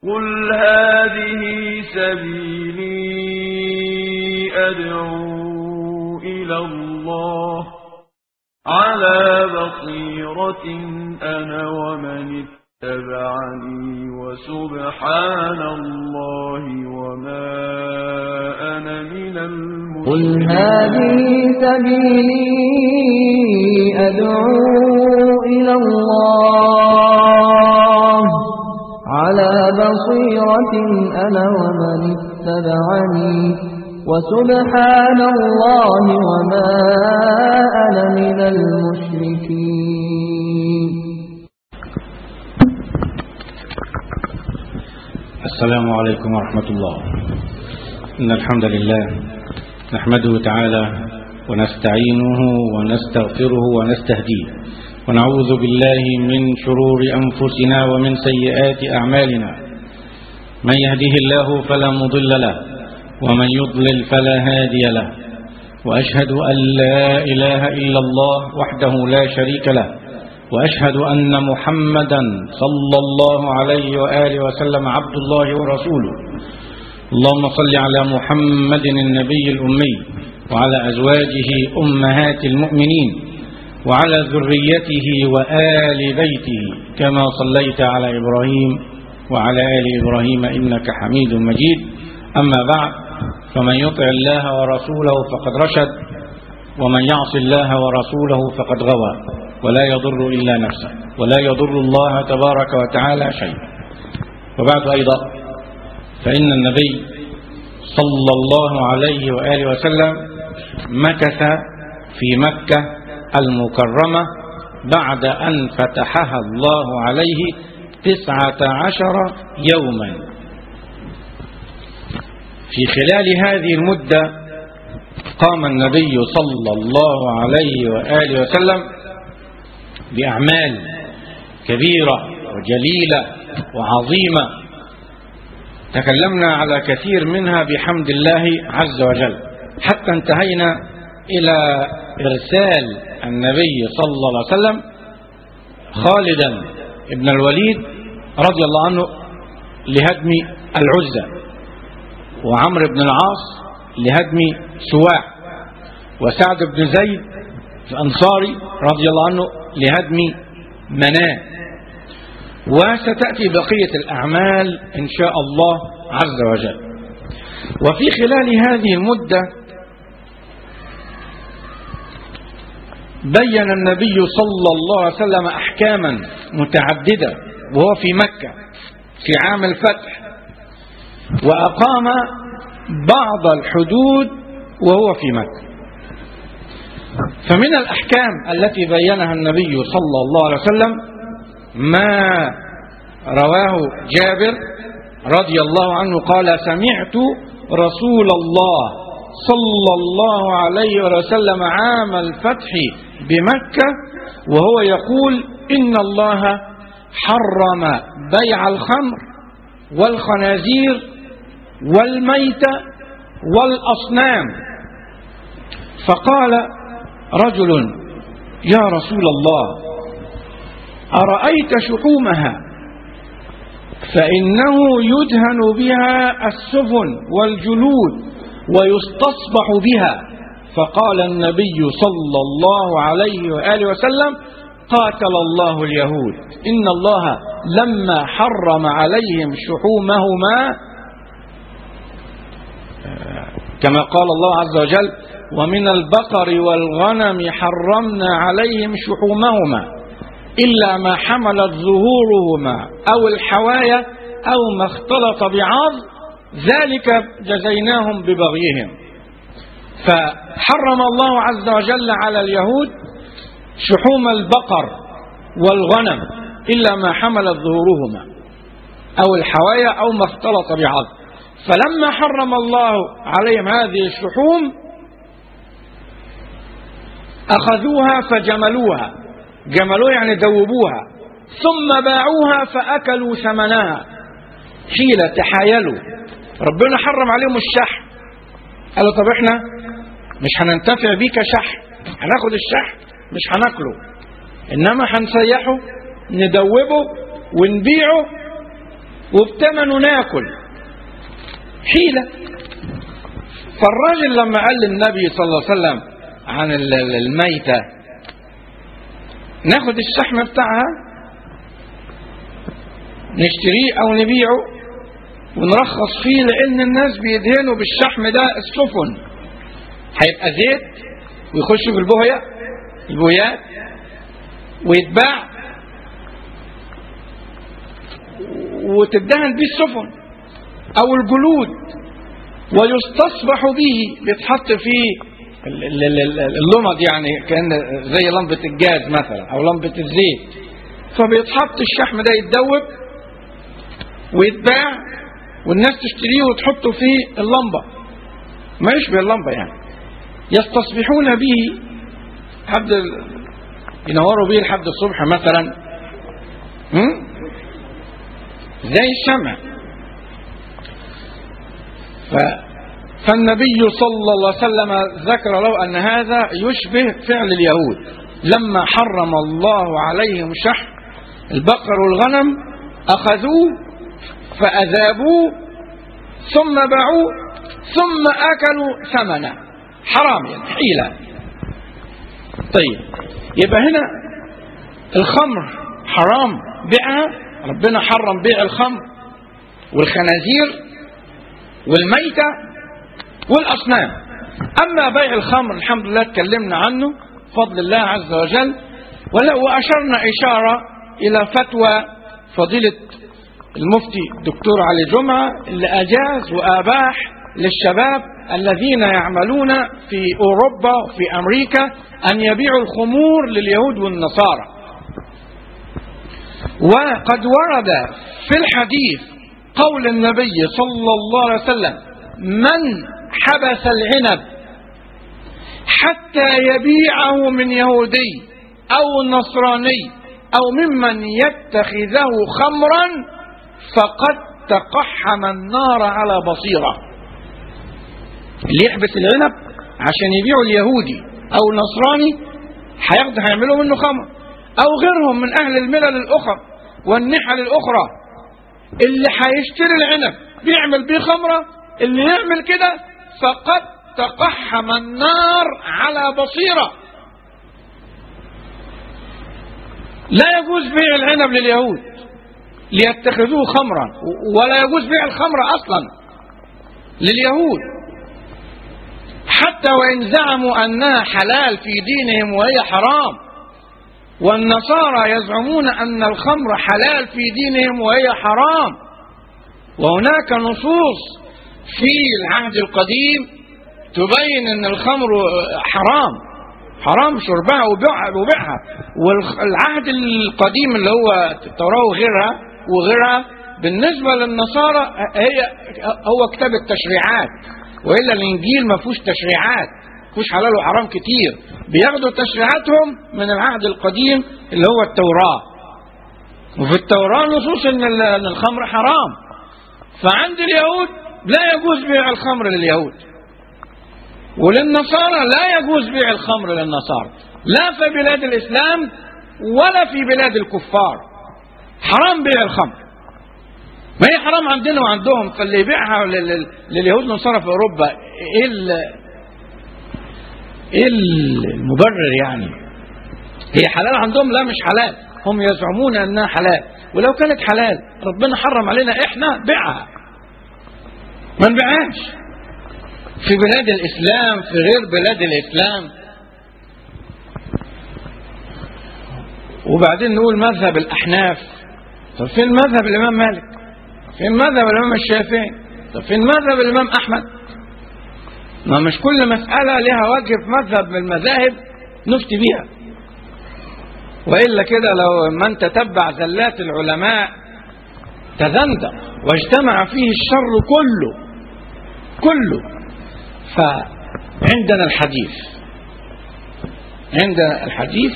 قل هذه سبيلي أدعو إلى الله على بصيرة أنا ومن اتبعني وسبحان الله وما أنا من قل المشركين هذه سبيلي أدعو إلى الله على بصيرة أنا ومن اتبعني وسبحان الله وما أنا من المشركين السلام عليكم ورحمة الله إن الحمد لله نحمده تعالى ونستعينه ونستغفره ونستهديه ونعوذ بالله من شرور أنفسنا ومن سيئات أعمالنا من يهده الله فلا مضل له ومن يضلل فلا هادي له وأشهد أن لا إله إلا الله وحده لا شريك له وأشهد أن محمدا صلى الله عليه وآله وسلم عبد الله ورسوله اللهم صل على محمد النبي الأمي وعلى أزواجه أمهات المؤمنين وعلى ذريته وآل بيته كما صليت على إبراهيم وعلى آل إبراهيم إنك حميد مجيد أما بعد فمن يطع الله ورسوله فقد رشد ومن يعص الله ورسوله فقد غوى ولا يضر إلا نفسه ولا يضر الله تبارك وتعالى شيئا وبعد أيضا فإن النبي صلى الله عليه وآله وسلم مكث في مكة المكرمة بعد أن فتحها الله عليه تسعة عشر يوما في خلال هذه المدة قام النبي صلى الله عليه وآله وسلم بأعمال كبيرة وجليلة وعظيمة تكلمنا على كثير منها بحمد الله عز وجل حتى انتهينا إلى إرسال النبي صلى الله عليه وسلم خالدا ابن الوليد رضي الله عنه لهدم العزة وعمرو بن العاص لهدم سواع وسعد بن زيد الأنصاري رضي الله عنه لهدم مناه وستأتي بقية الأعمال إن شاء الله عز وجل وفي خلال هذه المدة بين النبي صلى الله عليه وسلم أحكاما متعددة وهو في مكة في عام الفتح وأقام بعض الحدود وهو في مكة فمن الأحكام التي بينها النبي صلى الله عليه وسلم ما رواه جابر رضي الله عنه قال سمعت رسول الله صلى الله عليه وسلم عام الفتح بمكة وهو يقول إن الله حرم بيع الخمر والخنازير والميت والأصنام فقال رجل يا رسول الله أرأيت شحومها فإنه يدهن بها السفن والجلود ويستصبح بها فقال النبي صلى الله عليه وآله وسلم قاتل الله اليهود إن الله لما حرم عليهم شحومهما كما قال الله عز وجل ومن البقر والغنم حرمنا عليهم شحومهما إلا ما حملت ظهورهما أو الحوايا أو ما اختلط بعض ذلك جزيناهم ببغيهم فحرم الله عز وجل على اليهود شحوم البقر والغنم إلا ما حملت ظهورهما أو الحوايا أو ما اختلط بعض فلما حرم الله عليهم هذه الشحوم أخذوها فجملوها جملوها يعني دوبوها ثم باعوها فأكلوا ثمنها حيلة تحايلوا ربنا حرم عليهم الشحم قالوا طب احنا مش هننتفع بيه كشحم هناخد الشحم مش هناكله انما هنسيحه ندوبه ونبيعه وبتمنه ناكل حيلة فالراجل لما قال للنبي صلى الله عليه وسلم عن ال- ال- الميتة ناخد الشحم بتاعها نشتريه او نبيعه ونرخص فيه لان الناس بيدهنوا بالشحم ده السفن هيبقى زيت ويخش في البهية البويات ويتباع وتدهن بيه السفن او الجلود ويستصبح به بيتحط فيه ال- ال- ال- ال- اللمض يعني كان زي لمبة الجاز مثلا او لمبة الزيت فبيتحط الشحم ده يتدوب ويتباع والناس تشتريه وتحطه في اللمبة ما يشبه اللمبة يعني يستصبحون به حد ال- ينوروا به لحد الصبح مثلا هم؟ زي الشمع ف فالنبي صلى الله عليه وسلم ذكر له أن هذا يشبه فعل اليهود لما حرم الله عليهم شحم البقر والغنم أخذوه فأذابوه ثم باعوه ثم أكلوا ثمنه حرام يعني حيلة طيب يبقى هنا الخمر حرام بيعها ربنا حرم بيع الخمر والخنازير والميتة والأصنام أما بيع الخمر الحمد لله اتكلمنا عنه بفضل الله عز وجل ولا- وأشرنا إشارة إلى فتوى فضيلة المفتي الدكتور علي جمعة اللي أجاز وأباح للشباب الذين يعملون في أوروبا وفي أمريكا أن يبيعوا الخمور لليهود والنصارى وقد ورد في الحديث قول النبي صلى الله عليه وسلم من حبس العنب حتى يبيعه من يهودي أو نصراني أو ممن يتخذه خمرا فقد تقحم النار على بصيرة اللي يحبس العنب عشان يبيعه اليهودي أو النصراني هياخد هيعملوا منه خمر أو غيرهم من أهل الملل الأخرى والنحل الأخرى اللي هيشتري العنب بيعمل بيه خمرة اللي يعمل كده فقد تقحم النار على بصيرة لا يجوز بيع العنب لليهود ليتخذوه خمرا ولا يجوز بيع الخمر أصلا لليهود حتى وإن زعموا أنها حلال في دينهم وهي حرام والنصارى يزعمون أن الخمر حلال في دينهم وهي حرام وهناك نصوص في العهد القديم تبين أن الخمر حرام حرام شربها وبيعها وبيعها والعهد القديم اللي هو التوراة وغيرها وغيرها بالنسبة للنصارى هي هو كتاب التشريعات وإلا الإنجيل ما فيهوش تشريعات فيهوش حلال وحرام كتير بياخدوا تشريعاتهم من العهد القديم اللي هو التوراة وفي التوراة نصوص إن ال- إن الخمر حرام فعند اليهود لا يجوز بيع الخمر لليهود وللنصارى لا يجوز بيع الخمر للنصارى لا في بلاد الإسلام ولا في بلاد الكفار حرام بيع الخمر ما هي حرام عندنا وعندهم فاللي يبيعها لل- لل- لليهود والنصارى في اوروبا ايه ال- ايه المبرر يعني هي حلال عندهم لا مش حلال هم يزعمون انها حلال ولو كانت حلال ربنا حرم علينا احنا بيعها ما نبيعهاش في بلاد الاسلام في غير بلاد الاسلام وبعدين نقول مذهب الاحناف طب فين مذهب الامام مالك فين مذهب الامام الشافعي طب فين مذهب الامام احمد ما مش كل مساله لها وجه في مذهب من المذاهب نفتي بيها والا كده لو من تتبع زلات العلماء تذندق واجتمع فيه الشر كله كله فعندنا الحديث عندنا الحديث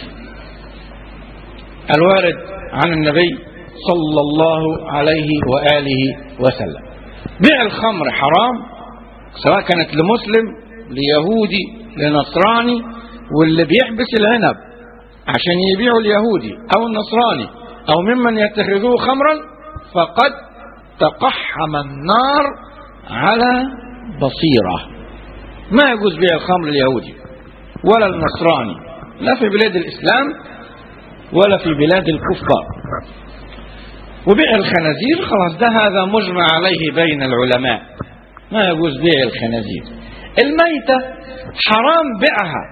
الوارد عن النبي صلى الله عليه وآله وسلم بيع الخمر حرام سواء كانت لمسلم ليهودي لنصراني واللي بيحبس العنب عشان يبيعوا اليهودي أو النصراني أو ممن يتخذوه خمرا فقد تقحم النار على بصيرة ما يجوز بيع الخمر اليهودي ولا النصراني لا في بلاد الإسلام ولا في بلاد الكفار وبيع الخنازير خلاص ده هذا مجمع عليه بين العلماء ما يجوز بيع الخنازير الميتة حرام بيعها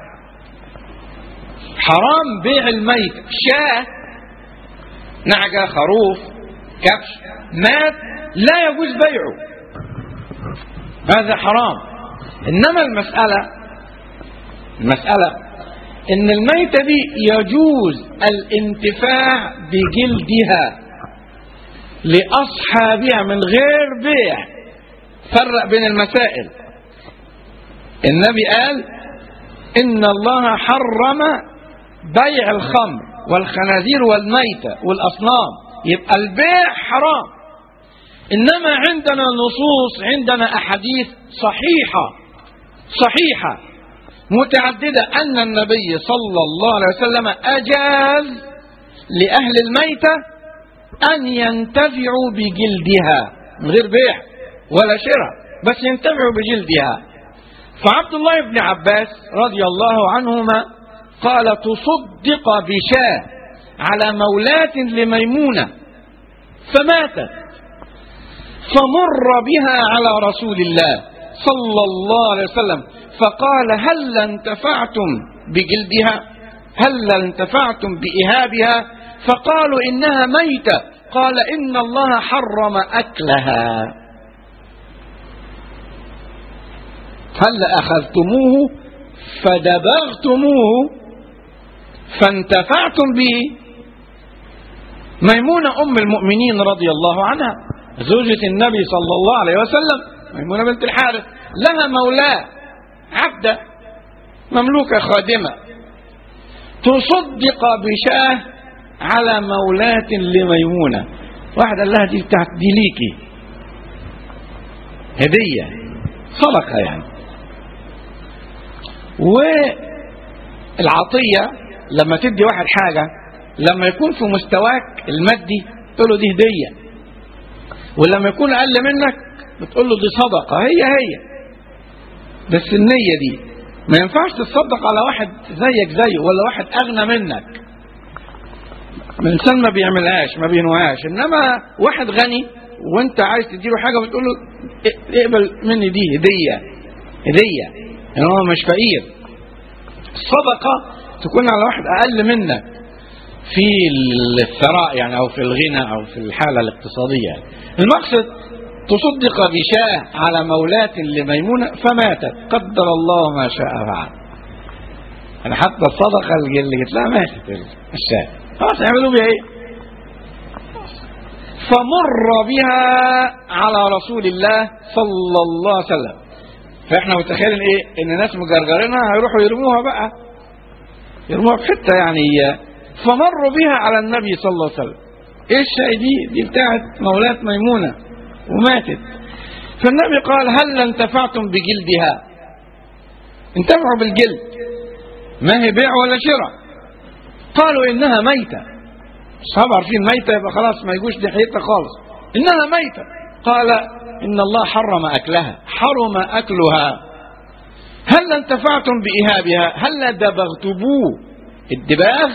حرام بيع الميتة شاة نعجة خروف كبش مات لا يجوز بيعه هذا حرام انما المسألة المسألة ان الميتة دي يجوز الانتفاع بجلدها لأصحابها من غير بيع فرق بين المسائل النبي قال إن الله حرم بيع الخمر والخنازير والميتة والأصنام يبقى البيع حرام إنما عندنا نصوص عندنا أحاديث صحيحة صحيحة متعددة أن النبي صلى الله عليه وسلم أجاز لأهل الميتة أن ينتفعوا بجلدها من غير بيع ولا شراء بس ينتفعوا بجلدها فعبد الله بن عباس رضي الله عنهما قال تصدق بشاة على مولاة لميمونة فماتت فمر بها على رسول الله صلى الله عليه وسلم فقال هل انتفعتم بجلدها هل انتفعتم بإهابها فقالوا إنها ميتة قال إن الله حرم أكلها هل أخذتموه فدبغتموه فانتفعتم به ميمونة أم المؤمنين رضي الله عنها زوجة النبي صلى الله عليه وسلم ميمونة بنت الحارث لها مولاه عبدة مملوكة خادمة تصدق بشاه على مولاة لميمونة واحد قال لها دي بتاعت دي ليكي هدية صدقة يعني والعطية لما تدي واحد حاجة لما يكون في مستواك المادي تقول له دي هدية ولما يكون أقل منك بتقول له دي صدقة هي هي بس النية دي ما ينفعش تتصدق على واحد زيك زيه ولا واحد أغنى منك الإنسان ما بيعملهاش ما بينوهاش إنما واحد غني وأنت عايز تديله حاجة بتقول له اقبل مني دي هدية هدية يعني هو مش فقير الصدقة تكون على واحد أقل منك في الثراء يعني أو في الغنى أو في الحالة الاقتصادية المقصد تصدق بشاه على مولاة لميمونة فماتت قدر الله ما شاء فعل يعني حتى الصدقة اللي جت لها ماتت الشاه خلاص يعملوا بها ايه فمر بها على رسول الله صلى الله عليه وسلم فاحنا متخيلين ايه ان ناس مجرجرينها هيروحوا يرموها بقى يرموها في حته يعني فمروا بها على النبي صلى الله عليه وسلم ايه الشاي دي دي بتاعت مولاة ميمونة وماتت فالنبي قال هل انتفعتم بجلدها انتفعوا بالجلد ما هي بيع ولا شراء قالوا انها ميتة الصحابة عارفين ميتة يبقى خلاص ما يجوش ناحيتها خالص انها ميتة قال ان الله حرم اكلها حرم اكلها هل انتفعتم بإهابها هل دبغتموه الدباغ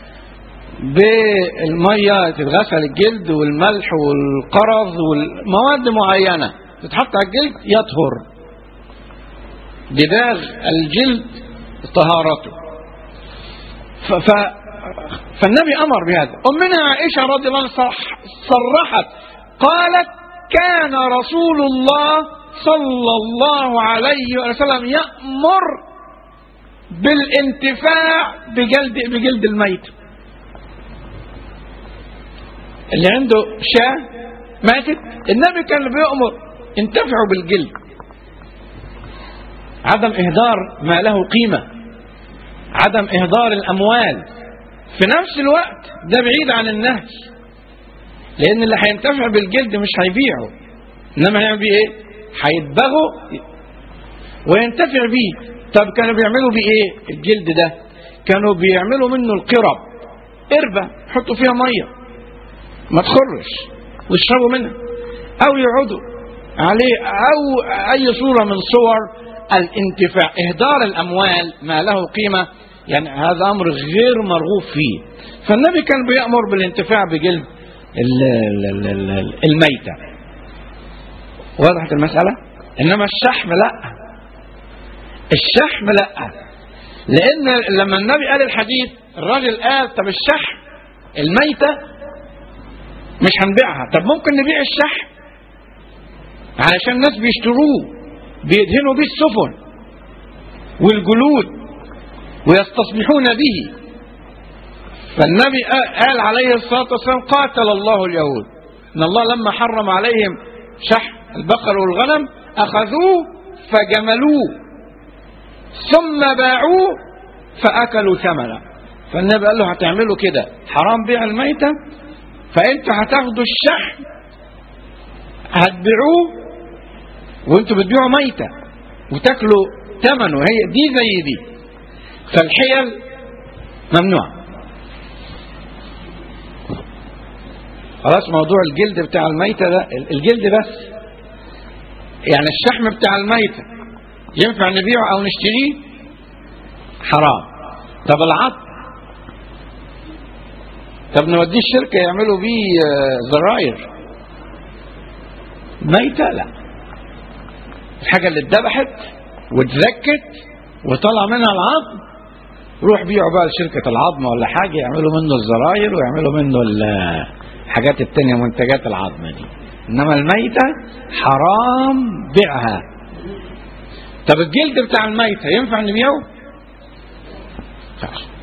بالمية تتغسل الجلد والملح والقرض والمواد معينة تتحط على الجلد يطهر دباغ الجلد طهارته ف... ف... فالنبي أمر بهذا أمنا عائشة رضي الله عنها صرحت قالت كان رسول الله صلى الله عليه وسلم يأمر بالانتفاع بجلد بجلد الميت اللي عنده شاة ماتت النبي كان بيأمر انتفعوا بالجلد عدم إهدار ما له قيمة عدم إهدار الأموال في نفس الوقت ده بعيد عن النهج لأن اللي هينتفع بالجلد مش هيبيعه إنما هيعمل بيه إيه؟ هيدبغه وينتفع بيه طب كانوا بيعملوا بيه إيه الجلد ده كانوا بيعملوا منه القرب قربة يحطوا فيها مية ما تخرش ويشربوا منها أو يقعدوا عليه أو أي صورة من صور الانتفاع إهدار الأموال ما له قيمة يعني هذا أمر غير مرغوب فيه فالنبي كان بيأمر بالانتفاع بجلد ال- ال- ال- ال- الميتة وضحت المسألة إنما الشحم لا الشحم لا لأن لما النبي قال الحديث الراجل قال طب الشحم الميتة مش هنبيعها طب ممكن نبيع الشحم علشان الناس بيشتروه بيدهنوا بيه السفن والجلود ويستصبحون به فالنبي قال عليه الصلاة والسلام قاتل الله اليهود إن الله لما حرم عليهم شحم البقر والغنم أخذوه فجملوه ثم باعوه فأكلوا ثمنه فالنبي قال له هتعملوا كده حرام بيع الميتة فأنت هتاخدوا الشحم هتبيعوه وانتوا بتبيعوا ميتة وتاكلوا ثمنه هي دي زي دي فالحيل ممنوع خلاص موضوع الجلد بتاع الميتة ده الجلد بس يعني الشحم بتاع الميتة ينفع نبيعه او نشتريه حرام طب العظم طب نوديه الشركة يعملوا بيه زراير ميتة لا الحاجة اللي اتذبحت واتزكت وطلع منها العظم روح بيعوا بقى لشركة العظم ولا حاجة يعملوا منه الزراير ويعملوا منه الحاجات التانية منتجات العظم دي إنما الميتة حرام بيعها طب الجلد بتاع الميتة ينفع نبيعه؟ ينفعش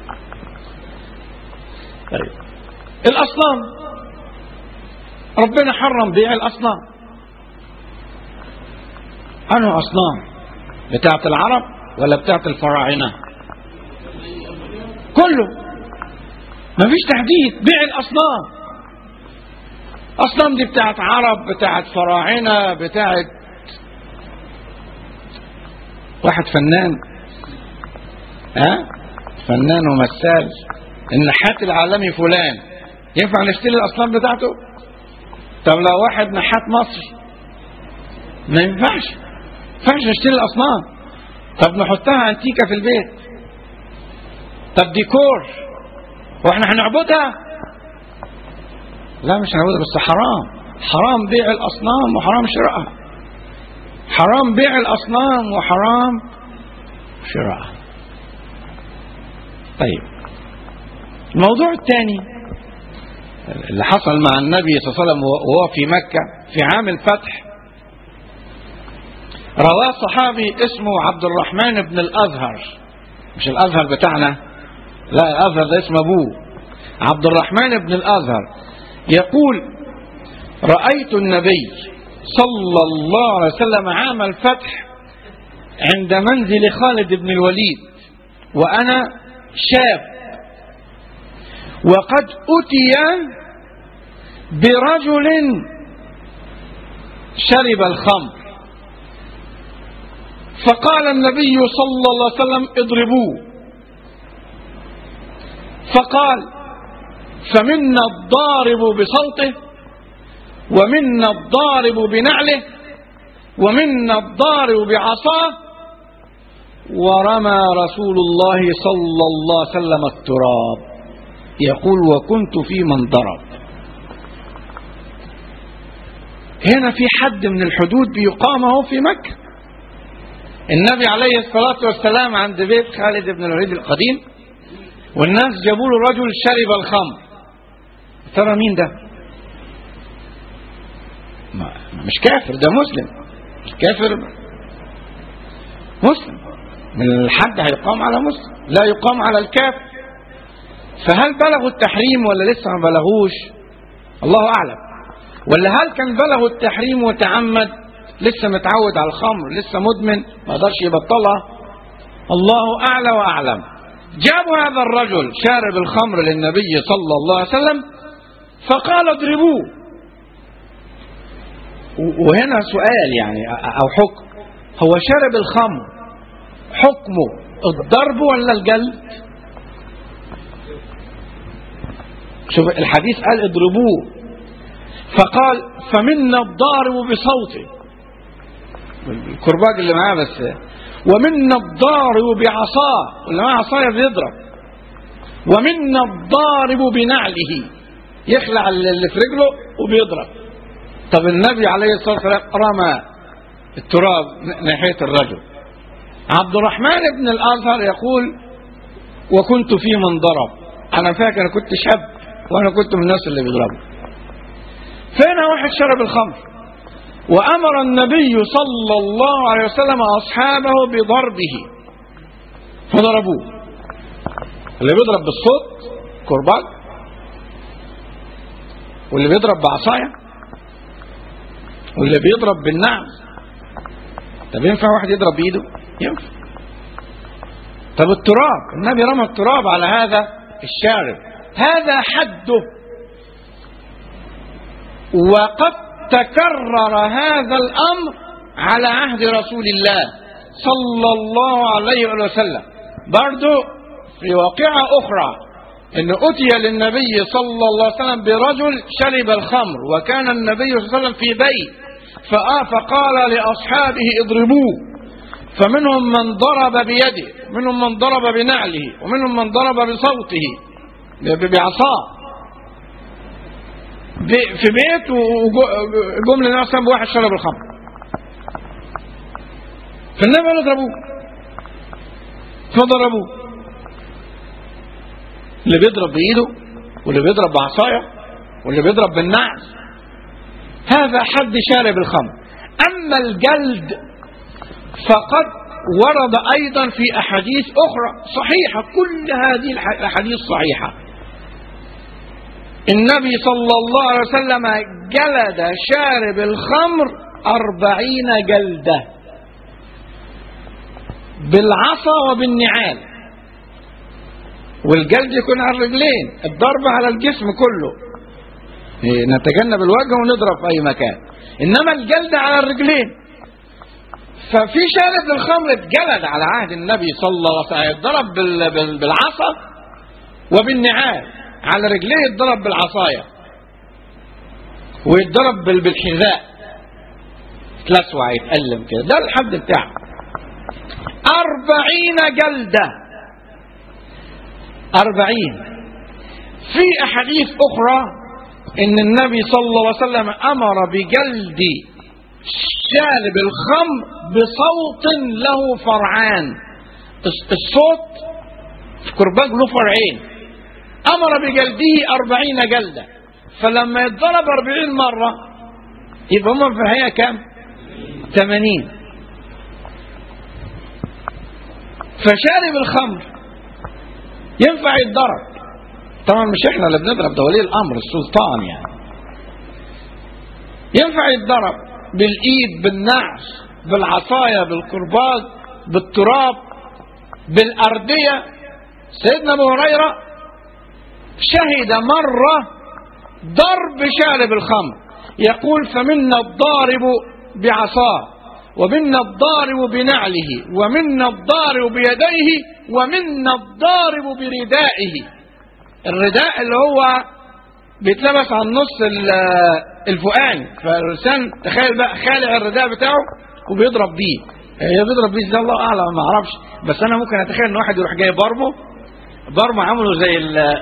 طيب الأصنام ربنا حرم بيع الأصنام أنه أصنام بتاعت العرب ولا بتاعت الفراعنة كله مفيش تحديد بيع الأصنام أصنام دي بتاعت عرب بتاعت فراعنة بتاعت واحد فنان ها فنان ومثال النحات العالمي فلان ينفع نشتري الأصنام بتاعته طب لو واحد نحات مصري ما ينفعش ما ينفعش نشتري الأصنام طب نحطها أنتيكة في البيت طب ديكور واحنا هنعبدها لا مش هنعبدها بس حرام حرام بيع الأصنام وحرام شرائها حرام بيع الأصنام وحرام شرائها طيب الموضوع الثاني اللي حصل مع النبي صلى الله عليه وسلم وهو في مكة في عام الفتح رواه صحابي اسمه عبد الرحمن بن الأزهر مش الأزهر بتاعنا لا الأزهر ده اسم أبوه عبد الرحمن بن الأزهر يقول رأيت النبي صلى الله عليه وسلم عام الفتح عند منزل خالد بن الوليد وأنا شاب وقد أتي برجل شرب الخمر فقال النبي صلى الله عليه وسلم اضربوه فقال فمنا الضارب بصوته ومنا الضارب بنعله ومنا الضارب بعصاه ورمى رسول الله صلى الله عليه وسلم التراب يقول وكنت في من ضرب هنا في حد من الحدود بيقام اهو في مكة النبي عليه الصلاة والسلام عند بيت خالد بن الوليد القديم والناس جابوا له رجل شرب الخمر ترى مين ده ما مش كافر ده مسلم مش كافر مسلم من الحد هيقام على مسلم لا يقام على الكافر فهل بلغوا التحريم ولا لسه ما بلغوش الله أعلم ولا هل كان بلغوا التحريم وتعمد لسه متعود على الخمر لسه مدمن ما قدرش يبطلها الله أعلى وأعلم جابوا هذا الرجل شارب الخمر للنبي صلى الله عليه وسلم فقال اضربوه وهنا سؤال يعني أو حكم هو شرب الخمر حكمه الضرب ولا الجلد شوف الحديث قال اضربوه فقال فمنا الضارب بصوته الكرباج اللي معاه بس ومنا الضارب بعصاه اللي معاه عصايه بيضرب ومنا الضارب بنعله يخلع اللي في رجله وبيضرب طب النبي عليه الصلاه والسلام رمى التراب ناحيه الرجل عبد الرحمن بن الازهر يقول وكنت في من ضرب انا فاكر أنا كنت شاب وانا كنت من الناس اللي بيضربوا فهنا واحد شرب الخمر وامر النبي صلى الله عليه وسلم اصحابه بضربه فضربوه اللي بيضرب بالصوت كرباج واللي بيضرب بعصايه واللي بيضرب بالنعل طب ينفع واحد يضرب بايده ينفع طب التراب النبي رمى التراب على هذا الشارب هذا حده وقد تكرر هذا الامر على عهد رسول الله صلى الله عليه وسلم برضو في واقعة أخرى أن أتي للنبي صلى الله عليه وسلم برجل شرب الخمر وكان النبي صلى الله عليه وسلم في بيت فآ فقال لأصحابه اضربوه فمنهم من ضرب بيده منهم من ضرب بنعله ومنهم من ضرب بصوته بعصاه في بيت وجم للنبي صلى الله واحد شرب الخمر فالنبي قال اضربوه فضربوه اللي بيضرب بايده واللي بيضرب بعصايه واللي بيضرب بالنعل هذا حد شارب الخمر اما الجلد فقد ورد ايضا في احاديث اخرى صحيحه كل هذه الاحاديث صحيحه النبي صلى الله عليه وسلم جلد شارب الخمر أربعين جلدة بالعصا وبالنعال والجلد يكون على الرجلين الضرب على الجسم كله نتجنب الوجه ونضرب في أي مكان إنما الجلد على الرجلين ففي شارب الخمر اتجلد على عهد النبي صلى الله عليه وسلم يتضرب بالعصا وبالنعال على رجليه يتضرب بالعصاية ويتضرب بالحذاء يتلسوع يتألم كده ده الحد بتاعه أربعين جلدة أربعين في أحاديث أخرى إن النبي صلى الله عليه وسلم أمر بجلد شارب الخمر بصوت له فرعان الصوت في كرباج له فرعين أمر بجلده أربعين جلدة فلما يتضرب أربعين مرة يبقى هم في الحقيقة كام ثمانين فشارب الخمر ينفع يتضرب طبعا مش احنا اللي بنضرب ده ولي الامر السلطان يعني ينفع يتضرب بالايد بالنعش بالعصايه بالكرباج بالتراب بالارديه سيدنا ابو هريره شهد مرة ضرب شارب الخمر يقول فمنا الضارب بعصاه ومنا الضارب بنعله ومنا الضارب بيديه ومنا الضارب بردائه الرداء اللي هو بيتلبس على النص الفوقاني فالإنسان تخيل بقى خالع الرداء بتاعه وبيضرب بيه هي بيضرب بيه ازاي الله اعلم ما اعرفش بس انا ممكن اتخيل ان واحد يروح جاي ضربه ضربه عمله زي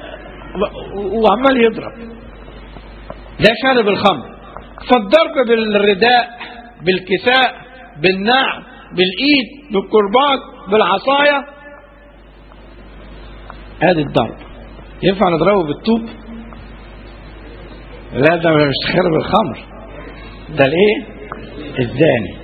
وعمال يضرب ده شارب الخمر فالضرب بالرداء بالكساء بالنعم بالايد بالكرباج بالعصايه ادي الضرب ينفع نضربه بالطوب لا ده مش شارب الخمر ده الايه الزاني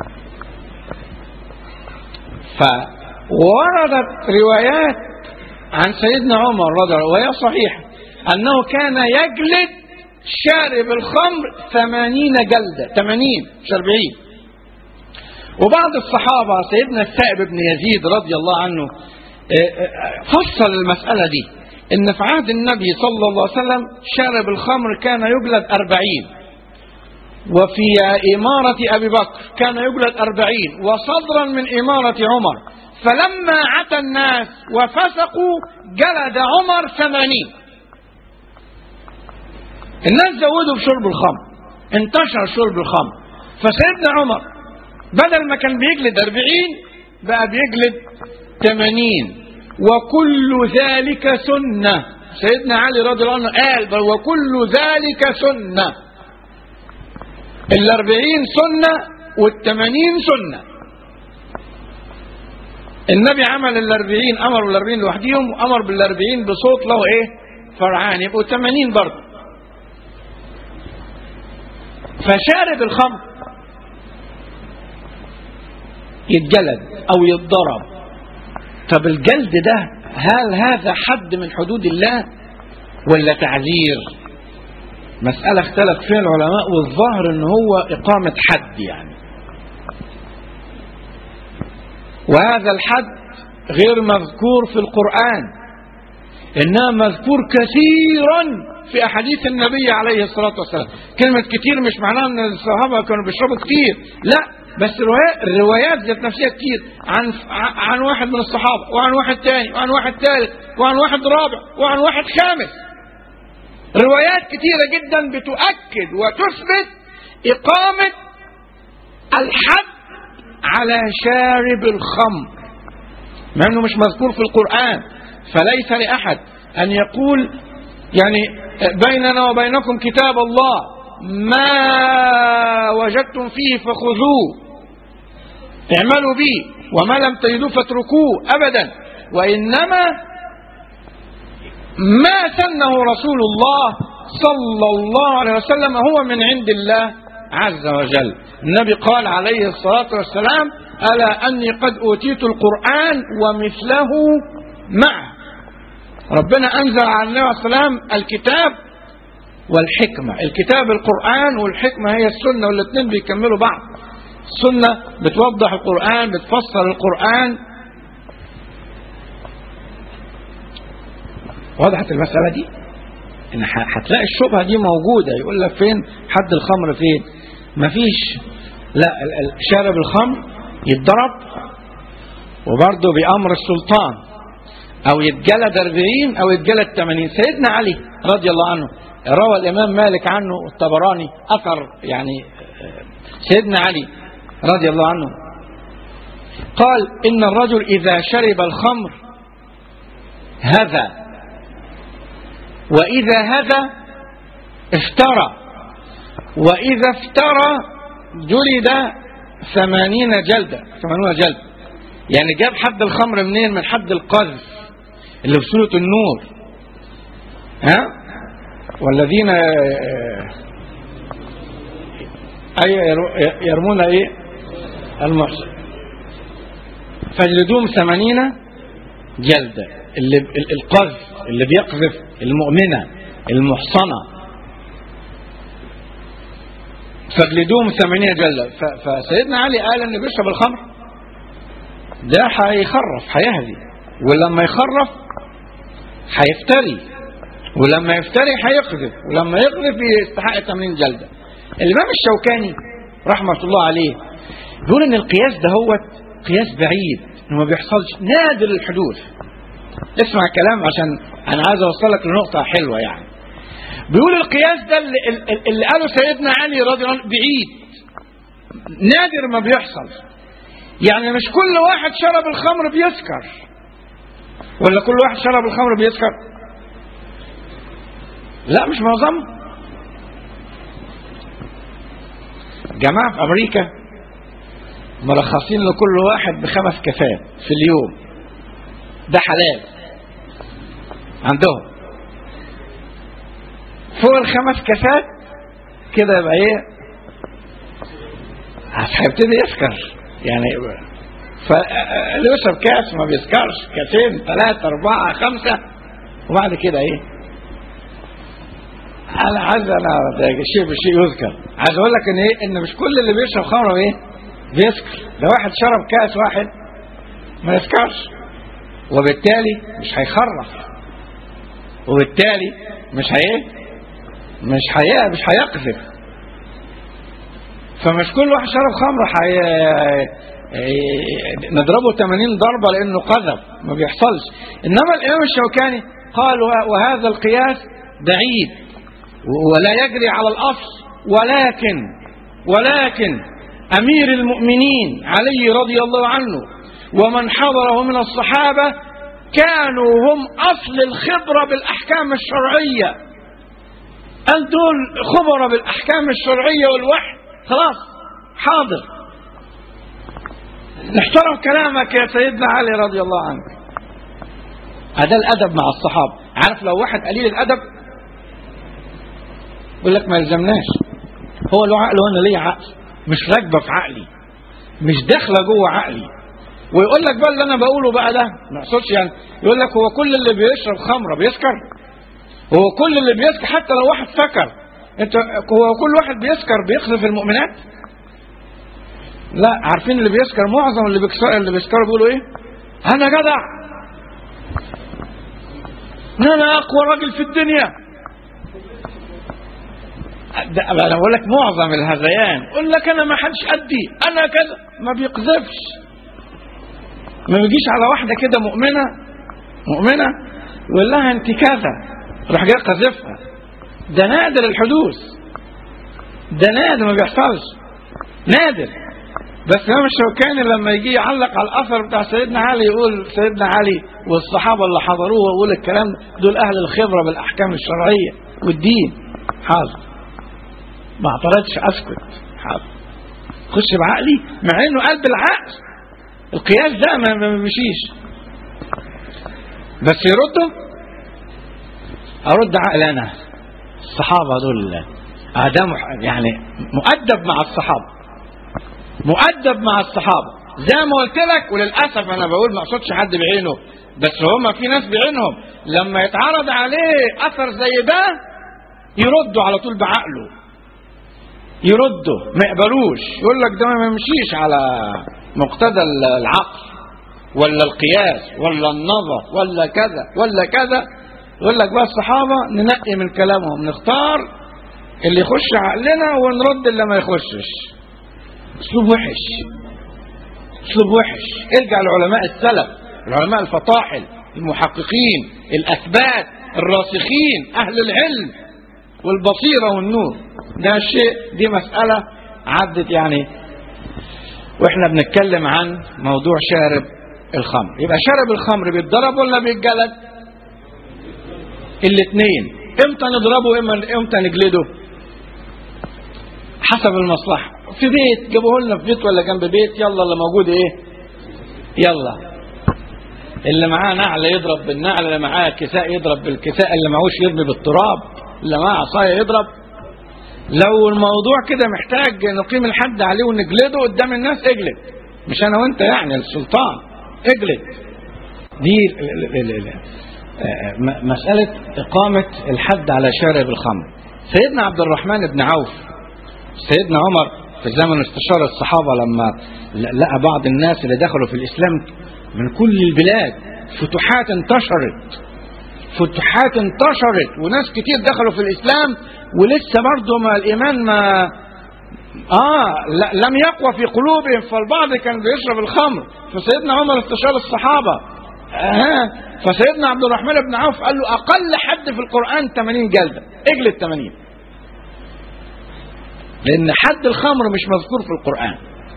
فوردت روايات عن سيدنا عمر رضي الله وهي صحيحة أنه كان يجلد شارب الخمر ثمانين جلدة ثمانين مش أربعين وبعض الصحابة سيدنا السائب بن يزيد رضي الله عنه فصل المسألة دي إن في عهد النبي صلى الله عليه وسلم شارب الخمر كان يجلد أربعين وفي إمارة أبي بكر كان يجلد أربعين وصدرا من إمارة عمر فلما عتى الناس وفسقوا جلد عمر ثمانين الناس زودوا في شرب الخمر انتشر شرب الخمر فسيدنا عمر بدل ما كان بيجلد أربعين بقى بيجلد ثمانين وكل ذلك سنة سيدنا علي رضي الله عنه قال بل وكل ذلك سنة الأربعين سنة والثمانين سنة النبي عمل الأربعين أمر بالأربعين لوحدهم وأمر بالأربعين بصوت له إيه فرعان يبقوا ثمانين برضه فشارب الخمر يتجلد أو يتضرب طب الجلد ده هل هذا حد من حدود الله ولا تعذير مسألة اختلف فيها العلماء والظاهر ان هو إقامة حد يعني وهذا الحد غير مذكور في القرآن إنما مذكور كثيرا في أحاديث النبي عليه الصلاة والسلام كلمة كتير مش معناها أن الصحابة كانوا بيشربوا كتير لا بس الروايات ذات نفسها كتير عن عن واحد من الصحابة وعن واحد تاني وعن واحد ثالث وعن واحد رابع وعن واحد خامس روايات كتيرة جدا بتؤكد وتثبت إقامة الحد على شارب الخمر مع أنه مش مذكور في القرآن فليس لأحد أن يقول يعني بيننا وبينكم كتاب الله ما وجدتم فيه فخذوه اعملوا به وما لم تجدوه فاتركوه أبدا وإنما ما سنه رسول الله صلى الله عليه وسلم هو من عند الله عز وجل النبي قال عليه الصلاة والسلام ألا أني قد أوتيت القرآن ومثله معه ربنا أنزل على النبي عليه السلام الكتاب والحكمة الكتاب القرآن والحكمة هي السنة والاثنين بيكملوا بعض السنة بتوضح القرآن بتفسر القرآن وضحت المسألة دي إن هتلاقي الشبهة دي موجودة يقول لك فين حد الخمر فين مفيش لا شارب الخمر يتضرب وبرضه بأمر السلطان أو يتجلد 40 أو يتجلد 80 سيدنا علي رضي الله عنه روى الإمام مالك عنه الطبراني أثر يعني سيدنا علي رضي الله عنه قال إن الرجل إذا شرب الخمر هذا وإذا هذا افترى وإذا افترى جلد ثمانين جلدة ثمانون جلدة يعني جاب حد الخمر منين من حد القذف اللي في سورة النور ها والذين أي يرمون ايه المحصن فاجلدوهم ثمانين جلدة اللي القذف اللي بيقذف المؤمنة المحصنة فاجلدوهم ثمانين جلدة فسيدنا علي قال ان بيشرب الخمر ده هيخرف هيهدي ولما يخرف هيفتري ولما يفتري هيقذف ولما يقذف يستحق 80 جلدة الإمام الشوكاني رحمة الله عليه بيقول ان القياس ده هو قياس بعيد انه ما بيحصلش نادر الحدوث اسمع الكلام عشان انا عايز اوصلك لنقطة حلوة يعني بيقول القياس ده اللي, اللي قاله سيدنا علي رضي الله عنه بعيد نادر ما بيحصل يعني مش كل واحد شرب الخمر بيسكر ولا كل واحد شرب الخمر بيسكر لا مش معظم جماعة في أمريكا مرخصين لكل واحد بخمس كفات في اليوم ده حلال عندهم فوق الخمس كفات كده يبقى ايه هيبتدي يسكر يعني فاللي يشرب كاس ما بيسكرش كاسين ثلاثة أربعة خمسة وبعد كده ايه انا عايز انا شيء بشيء يذكر عايز اقول لك ان ايه ان مش كل اللي بيشرب خمره ايه بيسكر ده واحد شرب كاس واحد ما يسكرش وبالتالي مش هيخرف وبالتالي مش هي مش هي مش هيقذف فمش كل واحد شرب خمره حي... نضربه 80 ضربه لانه قذف ما بيحصلش انما الامام الشوكاني قال وهذا القياس بعيد ولا يجري على الأصل ولكن ولكن أمير المؤمنين علي رضي الله عنه ومن حضره من الصحابة كانوا هم أصل الخبرة بالأحكام الشرعية أن دول خبرة بالأحكام الشرعية والوحي خلاص حاضر نحترم كلامك يا سيدنا علي رضي الله عنك هذا الأدب مع الصحابة عارف لو واحد قليل الأدب يقول لك ما يلزمناش هو له عقل وانا ليا عقل مش راكبه في عقلي مش داخله جوه عقلي ويقول لك بقى اللي انا بقوله بقى ده ما يقصدش يعني يقول لك هو كل اللي بيشرب خمره بيسكر هو كل اللي بيسكر حتى لو واحد سكر انت هو كل واحد بيسكر بيقذف المؤمنات لا عارفين اللي بيسكر معظم اللي بيكسر اللي بيسكروا بيقولوا ايه انا جدع انا اقوى راجل في الدنيا ده انا بقول لك معظم الهذيان يقول لك انا ما حدش قدي انا كذا ما بيقذفش ما بيجيش على واحده كده مؤمنه مؤمنه يقول لها انت كذا راح جاي قذفها ده نادر الحدوث ده نادر ما بيحصلش نادر بس الامام الشوكاني لما يجي يعلق على الاثر بتاع سيدنا علي يقول سيدنا علي والصحابه اللي حضروه ويقول الكلام دول اهل الخبره بالاحكام الشرعيه والدين حاضر ما اعترضش اسكت حاضر خش بعقلي مع انه قلب العقل القياس ده ما ما بيمشيش بس يردوا ارد عقل انا الصحابه دول ادم يعني مؤدب مع الصحابه مؤدب مع الصحابه زي ما قلت لك وللاسف انا بقول ما اقصدش حد بعينه بس هما في ناس بعينهم لما يتعرض عليه اثر زي ده يردوا على طول بعقله يردوا ما يقبلوش يقول لك ده ما يمشيش على مقتضى العقل ولا القياس ولا النظر ولا كذا ولا كذا يقول لك بقى الصحابه ننقي من كلامهم نختار اللي يخش عقلنا ونرد اللي ما يخشش اسلوب وحش اسلوب وحش ارجع لعلماء السلف العلماء الفطاحل المحققين الاثبات الراسخين اهل العلم والبصيره والنور ده شيء دي مساله عدت يعني واحنا بنتكلم عن موضوع شارب الخمر يبقى شارب الخمر بيتضرب ولا بيتجلد الاثنين امتى نضربه امتى نجلده حسب المصلحه في بيت جابوه لنا في بيت ولا جنب بيت يلا اللي موجود ايه يلا اللي معاه نعل يضرب بالنعل اللي معاه كساء يضرب بالكساء اللي معهوش يرمي بالتراب اللي معاه عصايه يضرب لو الموضوع كده محتاج نقيم الحد عليه ونجلده قدام الناس اجلد مش انا وانت يعني السلطان اجلد دي ال ال ال مسألة إقامة الحد على شارب الخمر سيدنا عبد الرحمن بن عوف سيدنا عمر في زمن استشار الصحابة لما لقى بعض الناس اللي دخلوا في الإسلام من كل البلاد فتوحات انتشرت فتوحات انتشرت وناس كتير دخلوا في الإسلام ولسه برضه ما الإيمان ما آه لم يقوى في قلوبهم فالبعض كان بيشرب الخمر فسيدنا عمر استشار الصحابة آه فسيدنا عبد الرحمن بن عوف قال له أقل حد في القرآن 80 جلدة اجلد 80 لأن حد الخمر مش مذكور في القرآن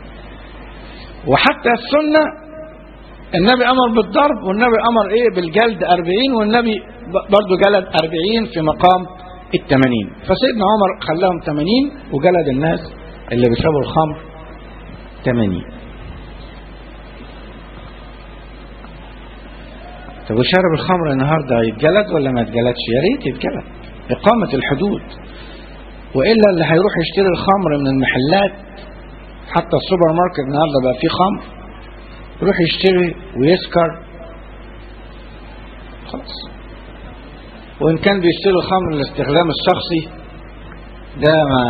وحتى السنة النبي أمر بالضرب والنبي أمر إيه بالجلد 40 والنبي برضه جلد 40 في مقام الثمانين فسيدنا عمر خلاهم 80 وجلد الناس اللي بيشربوا الخمر 80 طب وشرب الخمر النهارده يتجلد ولا ما يتجلدش؟ يا ريت يتجلد إقامة الحدود وإلا اللي هيروح يشتري الخمر من المحلات حتى السوبر ماركت النهارده بقى فيه خمر يروح يشتري ويسكر خلاص وإن كان بيشتري الخمر للاستخدام الشخصي ده ما